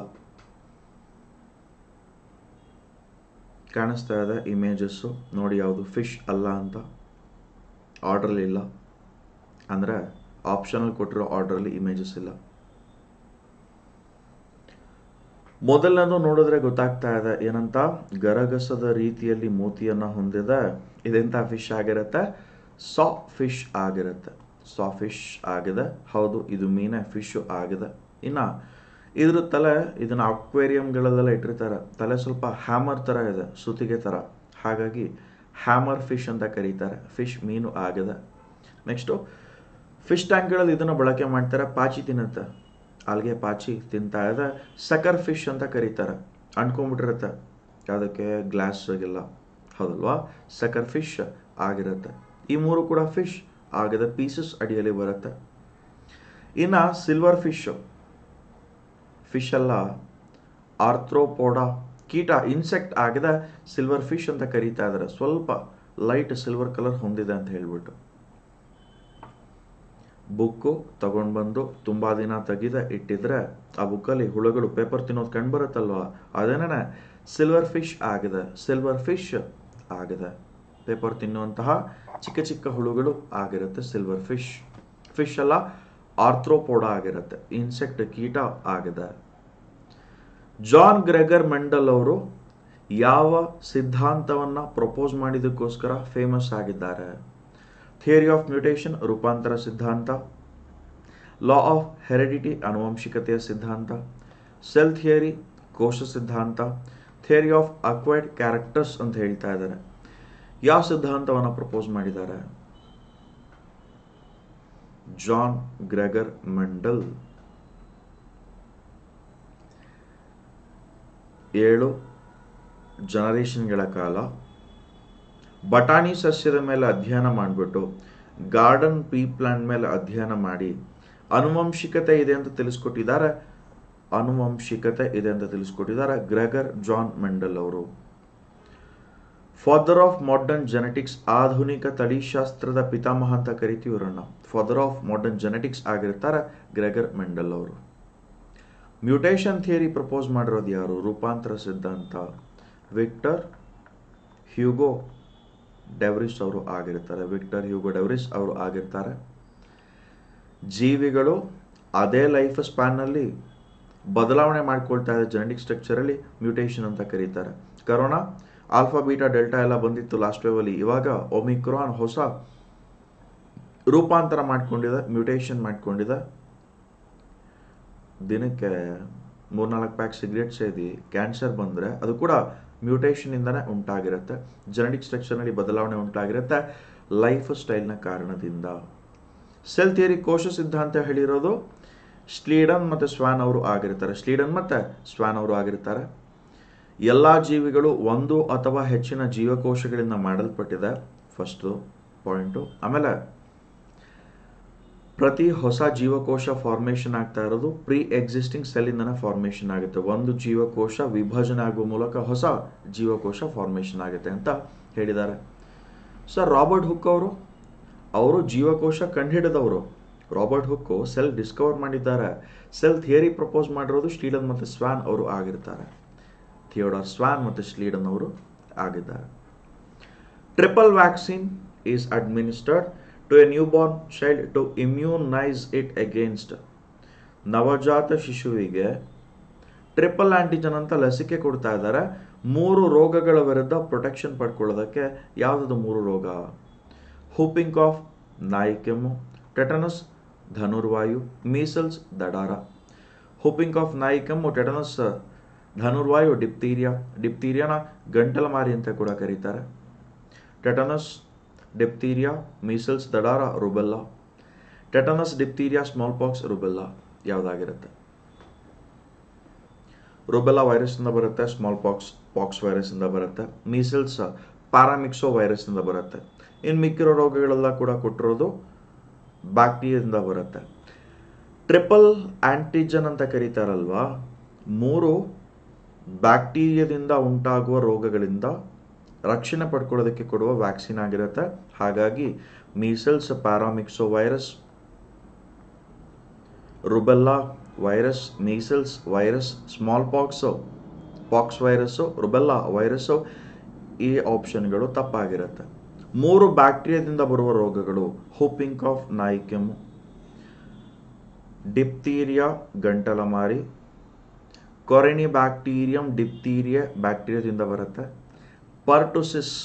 ಕಾಣಿಸ್ತಾ ಇದೆ ಇಮೇಜಸ್ಸು ನೋಡಿ ಯಾವುದು ಫಿಶ್ ಅಲ್ಲ ಅಂತ ಆರ್ಡ್ರಲ್ಲಿ ಇಲ್ಲ ಅಂದರೆ ಆಪ್ಷನಲ್ಲಿ ಕೊಟ್ಟಿರೋ ಆರ್ಡ್ರಲ್ಲಿ ಇಮೇಜಸ್ ಇಲ್ಲ ಮೊದಲನೇದು ನೋಡಿದ್ರೆ ಗೊತ್ತಾಗ್ತಾ ಇದೆ ಏನಂತ ಗರಗಸದ ರೀತಿಯಲ್ಲಿ ಮೂತಿಯನ್ನು ಹೊಂದಿದೆ ಇದೆಂತ ಫಿಶ್ ಆಗಿರುತ್ತೆ ಸಾ ಫಿಶ್ ಆಗಿರುತ್ತೆ ಸಾ ಫಿಶ್ ಆಗಿದೆ ಹೌದು ಇದು ಮೀನೇ ಫಿಶ್ ಆಗಿದೆ ಇನ್ನು ಇದ್ರ ತಲೆ ಇದನ್ನ ಅಕ್ವೇರಿಯಂಗಳಲ್ಲೆಲ್ಲ ಇಟ್ಟಿರ್ತಾರೆ ತಲೆ ಸ್ವಲ್ಪ ಹ್ಯಾಮರ್ ಥರ ಇದೆ ಸುತಿಗೆ ಥರ ಹಾಗಾಗಿ ಹ್ಯಾಮರ್ ಫಿಶ್ ಅಂತ ಕರೀತಾರೆ ಫಿಶ್ ಮೀನು ಆಗಿದೆ ನೆಕ್ಸ್ಟು ಫಿಶ್ ಟ್ಯಾಂಕ್ಗಳಲ್ಲಿ ಇದನ್ನು ಬಳಕೆ ಮಾಡ್ತಾರೆ ಪಾಚಿ ತಿನ್ನುತ್ತೆ ಅಲ್ಲಿಗೆ ಪಾಚಿ ತಿಂತಾ ಇದೆ ಸಕರ್ ಫಿಶ್ ಅಂತ ಕರೀತಾರೆ ಅಂಟ್ಕೊಂಡ್ಬಿಟ್ಟಿರುತ್ತೆ ಅದಕ್ಕೆ ಗ್ಲಾಸ್ಗೆಲ್ಲ ಹೌದಲ್ವಾ ಸಕರ್ ಫಿಶ್ ಆಗಿರುತ್ತೆ ಈ ಮೂರು ಕೂಡ ಫಿಶ್ ಆಗದ ಪೀಸಸ್ ಅಡಿಯಲ್ಲಿ ಬರುತ್ತೆ ಇನ್ನು ಸಿಲ್ವರ್ ಫಿಶ್ ಫಿಶ್ ಅಲ್ಲ ಆರ್ಥ್ರೋಪೋಡ ಕೀಟ ಇನ್ಸೆಕ್ಟ್ ಆಗದ ಸಿಲ್ವರ್ ಫಿಶ್ ಅಂತ ಕರೀತಾ ಇದ್ದಾರೆ ಸ್ವಲ್ಪ ಲೈಟ್ ಸಿಲ್ವರ್ ಕಲರ್ ಹೊಂದಿದೆ ಅಂತ ಹೇಳ್ಬಿಟ್ಟು ಬುಕ್ಕು ತಗೊಂಡು ಬಂದು ತುಂಬ ದಿನ ತೆಗೆದ ಇಟ್ಟಿದ್ರೆ ಆ ಬುಕ್ಕಲ್ಲಿ ಹುಳುಗಳು ಪೇಪರ್ ತಿನ್ನೋದು ಕಂಡು ಬರುತ್ತಲ್ವಾ ಅದೇನೇ ಸಿಲ್ವರ್ ಫಿಶ್ ಆಗಿದೆ ಸಿಲ್ವರ್ ಫಿಶ್ ಆಗಿದೆ ಪೇಪರ್ ತಿನ್ನುವಂತಹ ಚಿಕ್ಕ ಚಿಕ್ಕ ಹುಳುಗಳು ಆಗಿರುತ್ತೆ ಸಿಲ್ವರ್ ಫಿಶ್ ಫಿಶ್ ಅಲ್ಲ ಆರ್ಥ್ರೋಪೋಡ ಆಗಿರುತ್ತೆ ಇನ್ಸೆಕ್ಟ್ ಕೀಟ ಆಗಿದೆ ಜಾನ್ ಗ್ರೆಗರ್ ಮೆಂಡಲ್ ಅವರು ಯಾವ ಸಿದ್ಧಾಂತವನ್ನ ಪ್ರಪೋಸ್ ಮಾಡಿದಕ್ಕೋಸ್ಕರ ಫೇಮಸ್ ಆಗಿದ್ದಾರೆ ಥಿಯರಿ ಆಫ್ ಮ್ಯೂಟೇಷನ್ ರೂಪಾಂತರ ಸಿದ್ಧಾಂತ ಲಾ ಆಫ್ ಹೆರಿಡಿಟಿ ಅನುವಂಶಿಕತೆಯ ಸಿದ್ಧಾಂತ ಸೆಲ್ ಥಿಯರಿ ಕೋಶ ಸಿದ್ಧಾಂತ ಥಿಯರಿ ಆಫ್ ಅಕ್ವೈರ್ಡ್ ಕ್ಯಾರೆಕ್ಟರ್ಸ್ ಅಂತ ಹೇಳ್ತಾ ಇದ್ದಾರೆ ಯಾವ ಸಿದ್ಧಾಂತವನ್ನು ಪ್ರಪೋಸ್ ಮಾಡಿದ್ದಾರೆ ಜಾನ್ ಗ್ರೆಗರ್ ಮೆಂಡಲ್ ಏಳು ಜನರೇಷನ್ಗಳ ಕಾಲ ಬಟಾಣಿ ಸಸ್ಯದ ಮೇಲೆ ಅಧ್ಯಯನ ಮಾಡಿಬಿಟ್ಟು ಗಾರ್ಡನ್ ಪೀ ಪ್ಲಾಂಟ್ ಮೇಲೆ ಅಧ್ಯಯನ ಮಾಡಿ ಅನುವಂಶಿಕತೆ ಇದೆ ಅಂತ ತಿಳಿಸ್ಕೊಟ್ಟಿದ್ದಾರೆ ಅನುವಂಶಿಕತೆ ಇದೆ ಅಂತ ತಿಳಿಸ್ಕೊಟ್ಟಿದ್ದಾರೆ ಗ್ರೆಗರ್ ಜಾನ್ ಮೆಂಡಲ್ ಅವರು ಫಾದರ್ ಆಫ್ ಮಾಡರ್ನ್ ಜೆನೆಟಿಕ್ಸ್ ಆಧುನಿಕ ತಳಿಶಾಸ್ತ್ರದ ಪಿತಾಮಹ ಅಂತ ಕರಿತೀವಿ ಇವರನ್ನ ಫಾದರ್ ಆಫ್ ಮಾಡರ್ನ್ ಜೆನೆಟಿಕ್ಸ್ ಆಗಿರ್ತಾರೆ ಗ್ರೆಗರ್ ಮೆಂಡಲ್ ಅವರು ಮ್ಯೂಟೇಷನ್ ಥಿಯರಿ ಪ್ರಪೋಸ್ ಮಾಡಿರೋದು ಯಾರು ರೂಪಾಂತರ ಸಿದ್ಧಾಂತ ವಿಕ್ಟರ್ ಹ್ಯೂಗೋ ಡೆವ್ರಿಸ್ ಅವರು ಆಗಿರ್ತಾರೆ ವಿಕ್ಟರ್ ಹ್ಯೂಗೋ ಡೆವ್ರಿಸ್ ಅವರು ಆಗಿರ್ತಾರೆ ಜೀವಿಗಳು ಅದೇ ಲೈಫ್ ಸ್ಪ್ಯಾನ್ನಲ್ಲಿ ಬದಲಾವಣೆ ಮಾಡ್ಕೊಳ್ತಾ ಇದೆ ಜೆನೆಟಿಕ್ ಸ್ಟ್ರಕ್ಚರಲ್ಲಿ ಮ್ಯೂಟೇಷನ್ ಅಂತ ಕರೀತಾರೆ ಕರೋನಾ ಆಲ್ಫಾ ಬೀಟಾ ಡೆಲ್ಟಾ ಎಲ್ಲ ಬಂದಿತ್ತು ಲಾಸ್ಟ್ ವೇವಲ್ಲಿ ಇವಾಗ ಒಮಿಕ್ರಾನ್ ಹೊಸ ರೂಪಾಂತರ ಮಾಡ್ಕೊಂಡಿದೆ ಮ್ಯೂಟೇಷನ್ ಮಾಡ್ಕೊಂಡಿದೆ ದಿನಕ್ಕೆ ಮೂರ್ನಾಲ್ಕು ಪ್ಯಾಕ್ ಸಿಗರೇಟ್ ಸೇದಿ ಕ್ಯಾನ್ಸರ್ ಬಂದರೆ ಅದು ಕೂಡ ಮ್ಯೂಟೇಷನಿಂದನೇ ಉಂಟಾಗಿರುತ್ತೆ ಜೆನೆಟಿಕ್ ಸ್ಟ್ರಕ್ಚರ್ನಲ್ಲಿ ಬದಲಾವಣೆ ಉಂಟಾಗಿರುತ್ತೆ ಲೈಫ್ ಸ್ಟೈಲ್ನ ಕಾರಣದಿಂದ ಸೆಲ್ ಥಿಯರಿ ಕೋಶ ಸಿದ್ಧಾಂತ ಹೇಳಿರೋದು ಸ್ಲೀಡನ್ ಮತ್ತು ಸ್ವಾನ್ ಅವರು ಆಗಿರ್ತಾರೆ ಸ್ಲೀಡನ್ ಮತ್ತು ಸ್ವಾನ್ ಅವರು ಆಗಿರ್ತಾರೆ ಎಲ್ಲ ಜೀವಿಗಳು ಒಂದು ಅಥವಾ ಹೆಚ್ಚಿನ ಜೀವಕೋಶಗಳಿಂದ ಮಾಡಲ್ಪಟ್ಟಿದೆ ಫಸ್ಟು ಪಾಯಿಂಟು ಆಮೇಲೆ ಪ್ರತಿ ಹೊಸ ಜೀವಕೋಶ ಫಾರ್ಮೇಷನ್ ಆಗ್ತಾ ಇರೋದು ಪ್ರೀ ಎಕ್ಸಿಸ್ಟಿಂಗ್ ಸೆಲ್ಲಿಂದನೇ ಫಾರ್ಮೇಷನ್ ಆಗುತ್ತೆ ಒಂದು ಜೀವಕೋಶ ವಿಭಜನೆ ಆಗುವ ಮೂಲಕ ಹೊಸ ಜೀವಕೋಶ ಫಾರ್ಮೇಷನ್ ಆಗುತ್ತೆ ಅಂತ ಹೇಳಿದ್ದಾರೆ ಸರ್ ರಾಬರ್ಟ್ ಹುಕ್ ಅವರು ಅವರು ಜೀವಕೋಶ ಕಂಡುಹಿಡಿದವರು ರಾಬರ್ಟ್ ಹುಕ್ಕು ಸೆಲ್ ಡಿಸ್ಕವರ್ ಮಾಡಿದ್ದಾರೆ ಸೆಲ್ ಥಿಯರಿ ಪ್ರಪೋಸ್ ಮಾಡಿರೋದು ಸ್ಟೀಡನ್ ಮತ್ತು ಸ್ವಾನ್ ಅವರು ಆಗಿರ್ತಾರೆ ಥಿಯೋಡಾರ್ ಸ್ವಾನ್ ಮತ್ತು ಸ್ಲೀಡನ್ ಅವರು ಆಗಿದ್ದಾರೆ triple vaccine is administered to a newborn child to immunise it against ನವಜಾತ ಶಿಶುವಿಗೆ ಟ್ರಿಪಲ್ ಆಂಟಿಜನ್ ಅಂತ ಲಸಿಕೆ ಕೊಡ್ತಾ ಇದ್ದಾರೆ ಮೂರು ರೋಗಗಳ ವಿರುದ್ಧ ಪ್ರೊಟೆಕ್ಷನ್ ಪಡ್ಕೊಳ್ಳೋದಕ್ಕೆ ಯಾವುದದು ಮೂರು ರೋಗ ಹೂಪಿಂಗ್ ಕಾಫ್ ನಾಯಿ ಕೆಮ್ಮು ಟೆಟನಸ್ ಧನುರ್ವಾಯು ಮೀಸಲ್ಸ್ ದಡಾರ ಹೂಪಿಂಗ್ ಕಾಫ್ ನಾಯಿ ಕೆಮ್ಮು ಟೆಟನಸ್ ಧನುರ್ವಾಯು ಡಿಪ್ತೀರಿಯಾ ಡಿಪ್ತೀರಿಯಾನ ಗಂಟಲ ಮಾರಿ ಅಂತ ಕೂಡ ಕರೀತಾರೆ ಟೆಟನಸ್ ಡಿಪ್ತೀರಿಯಾ ಮೀಸಲ್ಸ್ ದಡಾರ rubella tetanus diphtheria smallpox rubella ಯಾವುದಾಗಿರುತ್ತೆ ರುಬೆಲ್ಲಾ ವೈರಸ್ನಿಂದ ಬರುತ್ತೆ ಸ್ಮಾಲ್ ಪಾಕ್ಸ್ ಪಾಕ್ಸ್ ವೈರಸ್ನಿಂದ ಬರುತ್ತೆ ಮೀಸಲ್ಸ್ ಪ್ಯಾರಾಮಿಕ್ಸೋ ವೈರಸ್ನಿಂದ ಬರುತ್ತೆ ಇನ್ನು ಮಿಕ್ಕಿರೋ ರೋಗಗಳೆಲ್ಲ ಕೂಡ ಕೊಟ್ಟಿರೋದು ಬ್ಯಾಕ್ಟೀರಿಯಾದಿಂದ ಬರುತ್ತೆ ಟ್ರಿಪಲ್ ಆಂಟಿಜನ್ ಅಂತ ಕರೀತಾರಲ್ವಾ ಮೂರು ಬ್ಯಾಕ್ಟೀರಿಯಾದಿಂದ ಉಂಟಾಗುವ ರೋಗಗಳಿಂದ ರಕ್ಷಣೆ ಪಡ್ಕೊಳ್ಳೋದಕ್ಕೆ ಕೊಡುವ ವ್ಯಾಕ್ಸಿನ್ ಆಗಿರುತ್ತೆ ಹಾಗಾಗಿ measles paramyxovirus rubella virus measles virus smallpox pox virus rubella virus ಈ ಆಪ್ಷನ್ಗಳು ತಪ್ಪಾಗಿರುತ್ತೆ ಮೂರು ಬ್ಯಾಕ್ಟೀರಿಯಾದಿಂದ ಬರುವ ರೋಗಗಳು ಹೂಪಿಂಗ್ ಕಾಫ್ ನಾಯಿ ಕೆಮ್ಮು ಡಿಪ್ತೀರಿಯಾ ಗಂಟಲಮಾರಿ ಕೊರೆನಿ ಬ್ಯಾಕ್ಟೀರಿಯಂ ಡಿಪ್ತೀರಿಯಾ ಬ್ಯಾಕ್ಟೀರಿಯಾದಿಂದ ಬರುತ್ತೆ ಪರ್ಟುಸಿಸ್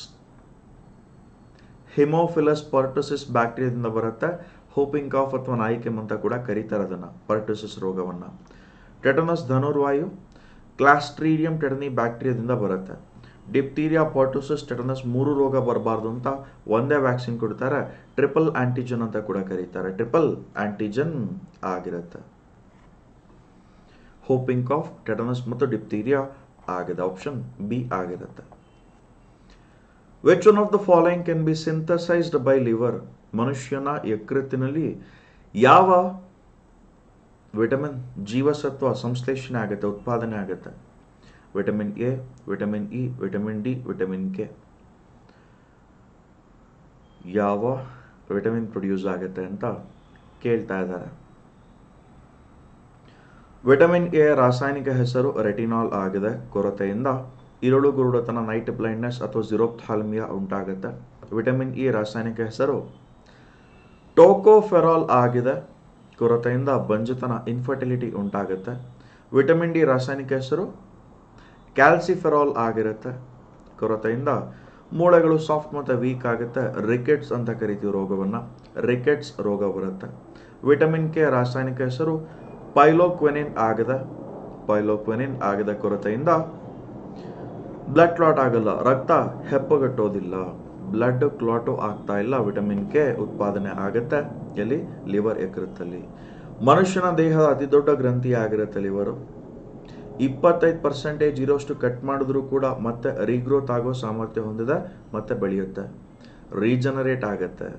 ಹಿಮೋಫಿಲಸ್ ಪರ್ಟುಸಿಸ್ ಬ್ಯಾಕ್ಟೀರಿಯಾದಿಂದ ಬರುತ್ತೆ ಹೋಪಿಂಗ್ ಕಾಫ್ ಅಥವಾ ನಾಯಿ ಕೆಮ್ಮು ಅಂತ ಕೂಡ ಕರೀತಾರೆ ಅದನ್ನು ಪರ್ಟುಸಿಸ್ ರೋಗವನ್ನು ಟೆಟನಸ್ ಧನುರ್ವಾಯು ಕ್ಲಾಸ್ಟ್ರೀಡಿಯಂ ಟೆಟನಿ ಬ್ಯಾಕ್ಟೀರಿಯಾದಿಂದ ಬರುತ್ತೆ ಡಿಪ್ತೀರಿಯಾ ಪರ್ಟುಸಿಸ್ ಟೆಟನಸ್ ಮೂರು ರೋಗ ಬರಬಾರ್ದು ಅಂತ ಒಂದೇ ವ್ಯಾಕ್ಸಿನ್ ಕೊಡ್ತಾರೆ ಟ್ರಿಪಲ್ ಆಂಟಿಜನ್ ಅಂತ ಕೂಡ ಕರೀತಾರೆ ಟ್ರಿಪಲ್ ಆಂಟಿಜನ್ ಆಗಿರುತ್ತೆ ಹೋಪಿಂಗ್ ಕಾಫ್ ಟೆಟನಸ್ ಮತ್ತು ಡಿಪ್ತೀರಿಯಾ ಆಗಿದೆ ಆಪ್ಷನ್ ಬಿ ಆಗಿರುತ್ತೆ which one of the following can be synthesised by liver ಮನುಷ್ಯನ ಯಕೃತ್ತಿನಲ್ಲಿ ಯಾವ ವಿಟಮಿನ್ ಜೀವಸತ್ವ ಸಂಶ್ಲೇಷಣೆ ಆಗುತ್ತೆ ಉತ್ಪಾದನೆ ಆಗುತ್ತೆ vitamin A vitamin E vitamin D vitamin K ಯಾವ ವಿಟಮಿನ್ ಪ್ರೊಡ್ಯೂಸ್ ಆಗುತ್ತೆ ಅಂತ ಕೇಳ್ತಾ ಇದ್ದಾರೆ ವಿಟಮಿನ್ ಎ ರಾಸಾಯನಿಕ ಹೆಸರು ರೆಟಿನಾಲ್ ಆಗಿದೆ ಕೊರತೆಯಿಂದ ಇರುಳು ಗುರುಡುತನ ನೈಟ್ ಬ್ಲೈಂಡ್ನೆಸ್ ಅಥವಾ ಜಿರೋಪ್ಥಾಲ್ಮಿಯಾ ಉಂಟಾಗುತ್ತೆ ವಿಟಮಿನ್ ಇ ರಾಸಾಯನಿಕ ಹೆಸರು ಟೋಕೋಫೆರಾಲ್ ಆಗಿದೆ ಕೊರತೆಯಿಂದ ಬಂಜತನ ಇನ್ಫರ್ಟಿಲಿಟಿ ಉಂಟಾಗುತ್ತೆ ವಿಟಮಿನ್ ಡಿ ರಾಸಾಯನಿಕ ಹೆಸರು ಕ್ಯಾಲ್ಸಿಫೆರಾಲ್ ಆಗಿರುತ್ತೆ ಕೊರತೆಯಿಂದ ಮೂಳೆಗಳು ಸಾಫ್ಟ್ ಮತ್ತು ವೀಕ್ ಆಗುತ್ತೆ ರಿಕೆಟ್ಸ್ ಅಂತ ಕರಿತೀವಿ ರೋಗವನ್ನು ರಿಕೆಟ್ಸ್ ರೋಗ ಬರುತ್ತೆ ವಿಟಮಿನ್ ಕೆ ರಾಸಾಯನಿಕ ಹೆಸರು ಪೈಲೋಕ್ವೆನಿನ್ ಆಗದೆ ಪೈಲೋಕ್ವೆನಿನ್ ಆಗದ ಕೊರತೆಯಿಂದ ಬ್ಲಡ್ ಕ್ಲಾಟ್ ಆಗಲ್ಲ ರಕ್ತ ಹೆಪ್ಪಗಟ್ಟೋದಿಲ್ಲ ಬ್ಲಡ್ ಕ್ಲಾಟು ಆಗ್ತಾ ಇಲ್ಲ ವಿಟಮಿನ್ ಕೆ ಉತ್ಪಾದನೆ ಆಗುತ್ತೆ ಎಲ್ಲಿ ಲಿವರ್ ಯಕೃತ್ತಲ್ಲಿ ಮನುಷ್ಯನ ದೇಹದ ಅತಿ ದೊಡ್ಡ ಗ್ರಂಥಿ ಆಗಿರುತ್ತೆ ಲಿವರು ಇಪ್ಪತ್ತೈದು ಪರ್ಸೆಂಟೇಜ್ ಇರೋಷ್ಟು ಕಟ್ ಮಾಡಿದ್ರೂ ಕೂಡ ಮತ್ತೆ ರೀಗ್ರೋತ್ ಆಗೋ ಸಾಮರ್ಥ್ಯ ಹೊಂದಿದೆ ಮತ್ತೆ ಬೆಳೆಯುತ್ತೆ ರೀಜನರೇಟ್ ಆಗುತ್ತೆ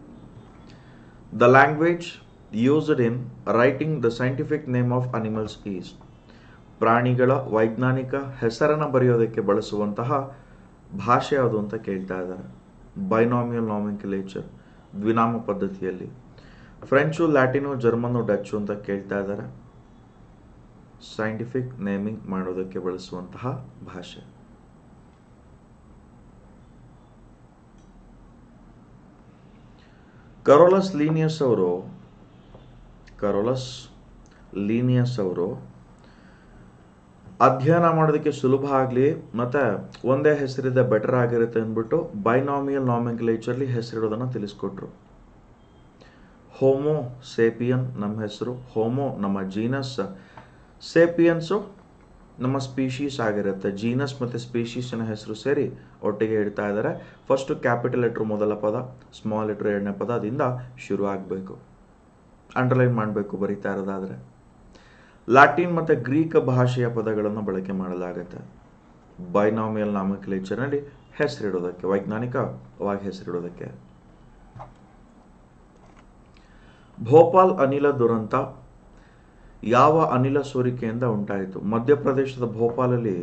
the language used in writing the scientific name of animals is ಪ್ರಾಣಿಗಳ ವೈಜ್ಞಾನಿಕ ಹೆಸರನ್ನು ಬರೆಯೋದಕ್ಕೆ ಬಳಸುವಂತಹ ಭಾಷೆ ಯಾವುದು ಅಂತ ಕೇಳ್ತಾ ಇದ್ದಾರೆ ಬೈನಾಮಿಯಲ್ ನಾಮಿಕ್ಯುಲೇಚರ್ ದ್ವಿನಾಮ ಪದ್ಧತಿಯಲ್ಲಿ ಫ್ರೆಂಚು ಲ್ಯಾಟಿನು ಜರ್ಮನು ಡಚ್ಚು ಅಂತ ಕೇಳ್ತಾ ಇದ್ದಾರೆ ಸೈಂಟಿಫಿಕ್ ನೇಮಿಂಗ್ ಮಾಡೋದಕ್ಕೆ ಬಳಸುವಂತಹ ಭಾಷೆ ಕರೋಲಸ್ ಲೀನಿಯಸ್ ಅವರು ಕರೋಲಸ್ ಲೀನಿಯಸ್ ಅವರು ಅಧ್ಯಯನ ಮಾಡೋದಕ್ಕೆ ಸುಲಭ ಆಗಲಿ ಮತ್ತು ಒಂದೇ ಹೆಸರಿದೆ ಬೆಟರ್ ಆಗಿರುತ್ತೆ ಅಂದ್ಬಿಟ್ಟು ಬೈನಾಮಿಯಲ್ ನಾಮಿಕ್ಯುಲೇಚರ್ಲಿ ಹೆಸರಿಡೋದನ್ನು ತಿಳಿಸ್ಕೊಟ್ರು ಹೋಮೋ ಸೇಪಿಯನ್ ನಮ್ಮ ಹೆಸರು ಹೋಮೋ ನಮ್ಮ ಜೀನಸ್ ಸೇಪಿಯನ್ಸು ನಮ್ಮ ಸ್ಪೀಶೀಸ್ ಆಗಿರುತ್ತೆ ಜೀನಸ್ ಮತ್ತು ಸ್ಪೀಶೀಸಿನ ಹೆಸರು ಸೇರಿ ಒಟ್ಟಿಗೆ ಇಡ್ತಾ ಇದ್ದಾರೆ ಫಸ್ಟು ಕ್ಯಾಪಿಟಲ್ ಲೆಟ್ರ್ ಮೊದಲ ಪದ ಸ್ಮಾಲ್ ಲೆಟ್ರ್ ಎರಡನೇ ಪದ ಅದಿಂದ ಶುರು ಆಗಬೇಕು ಅಂಡರ್ಲೈನ್ ಮಾಡಬೇಕು ಬರೀತಾ ಇರೋದಾದರೆ ಲ್ಯಾಟಿನ್ ಮತ್ತು ಗ್ರೀಕ್ ಭಾಷೆಯ ಪದಗಳನ್ನು ಬಳಕೆ ಮಾಡಲಾಗುತ್ತೆ ಬೈನಾಮಿಯಲ್ ನಾಮಕ್ಲೇಚರ್ನಲ್ಲಿ ಹೆಸರಿಡೋದಕ್ಕೆ ವೈಜ್ಞಾನಿಕವಾಗಿ ಹೆಸರಿಡೋದಕ್ಕೆ ಭೋಪಾಲ್ ಅನಿಲ ದುರಂತ ಯಾವ ಅನಿಲ ಸೋರಿಕೆಯಿಂದ ಉಂಟಾಯಿತು ಮಧ್ಯಪ್ರದೇಶದ ಭೋಪಾಲಲ್ಲಿ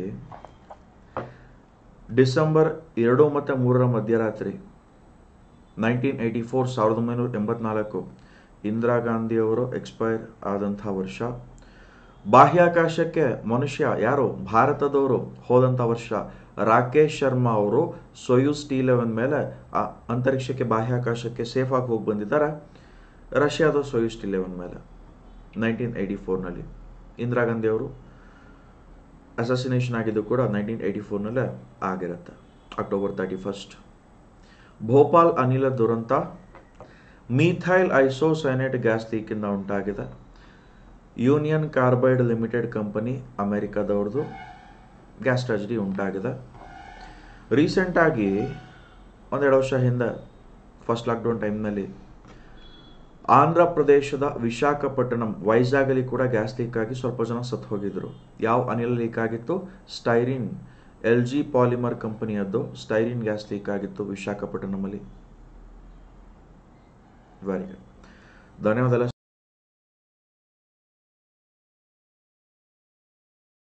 ಡಿಸೆಂಬರ್ ಎರಡು ಮತ್ತು ಮೂರರ ಮಧ್ಯರಾತ್ರಿ ನೈನ್ಟೀನ್ ಏಯ್ಟಿ ಫೋರ್ ಸಾವಿರದ ಒಂಬೈನೂರ ಎಂಬತ್ನಾಲ್ಕು ಇಂದಿರಾ ಗಾಂಧಿಯವರು ಎಕ್ಸ್ಪೈರ್ ಆದಂಥ ವರ್ಷ ಬಾಹ್ಯಾಕಾಶಕ್ಕೆ ಮನುಷ್ಯ ಯಾರು ಭಾರತದವರು ಹೋದಂಥ ವರ್ಷ ರಾಕೇಶ್ ಶರ್ಮಾ ಅವರು ಸೊಯೂಸ್ ಟಿ ಲೆವೆನ್ ಮೇಲೆ ಆ ಅಂತರಿಕ್ಷಕ್ಕೆ ಬಾಹ್ಯಾಕಾಶಕ್ಕೆ ಸೇಫ್ ಆಗಿ ಹೋಗಿ ಬಂದಿದ್ದಾರೆ ರಷ್ಯಾದ ಸೊಯೂಸ್ ಟಿ ಲೆವೆನ್ ಮೇಲೆ ನೈನ್ಟೀನ್ ಏಯ್ಟಿ ಫೋರ್ನಲ್ಲಿ ಇಂದಿರಾ ಗಾಂಧಿ ಅವರು ಅಸಾಸಿನೇಷನ್ ಆಗಿದ್ದು ಕೂಡ ನೈನ್ಟೀನ್ ಏಯ್ಟಿ ಫೋರ್ನಲ್ಲೇ ಆಗಿರುತ್ತೆ ಅಕ್ಟೋಬರ್ ತರ್ಟಿ ಫಸ್ಟ್ ಭೋಪಾಲ್ ಅನಿಲ ದುರಂತ ಮೀಥೈಲ್ ಐಸೋಸೈನೇಟ್ ಗ್ಯಾಸ್ ಲೀಕಿಂದ ಉಂಟಾಗಿದೆ ಯೂನಿಯನ್ ಕಾರ್ಬೈಡ್ ಲಿಮಿಟೆಡ್ ಕಂಪನಿ ಅಮೆರಿಕದವ್ರದ್ದು ಗ್ಯಾಸ್ ಟ್ರಾಜಿಡಿ ಉಂಟಾಗಿದೆ ರೀಸೆಂಟಾಗಿ ಒಂದೆರಡು ವರ್ಷ ಹಿಂದೆ ಫಸ್ಟ್ ಲಾಕ್ಡೌನ್ ಟೈಮ್ನಲ್ಲಿ ಆಂಧ್ರ ಪ್ರದೇಶದ ವಿಶಾಖಪಟ್ಟಣಂ ವೈಜಾಗಲ್ಲಿ ಕೂಡ ಗ್ಯಾಸ್ ಲೀಕ್ ಆಗಿ ಸ್ವಲ್ಪ ಜನ ಸತ್ತು ಹೋಗಿದ್ರು ಯಾವ ಅನಿಲ ಲೀಕ್ ಆಗಿತ್ತು ಸ್ಟೈರಿನ್ ಎಲ್ ಜಿ ಪಾಲಿಮರ್ ಕಂಪನಿಯದ್ದು ಸ್ಟೈರಿನ್ ಗ್ಯಾಸ್ ಲೀಕ್ ಆಗಿತ್ತು ವಿಶಾಖಪಟ್ಟಣಮಲ್ಲಿ ವೆರಿ ಗುಡ್ ಧನ್ಯವಾದ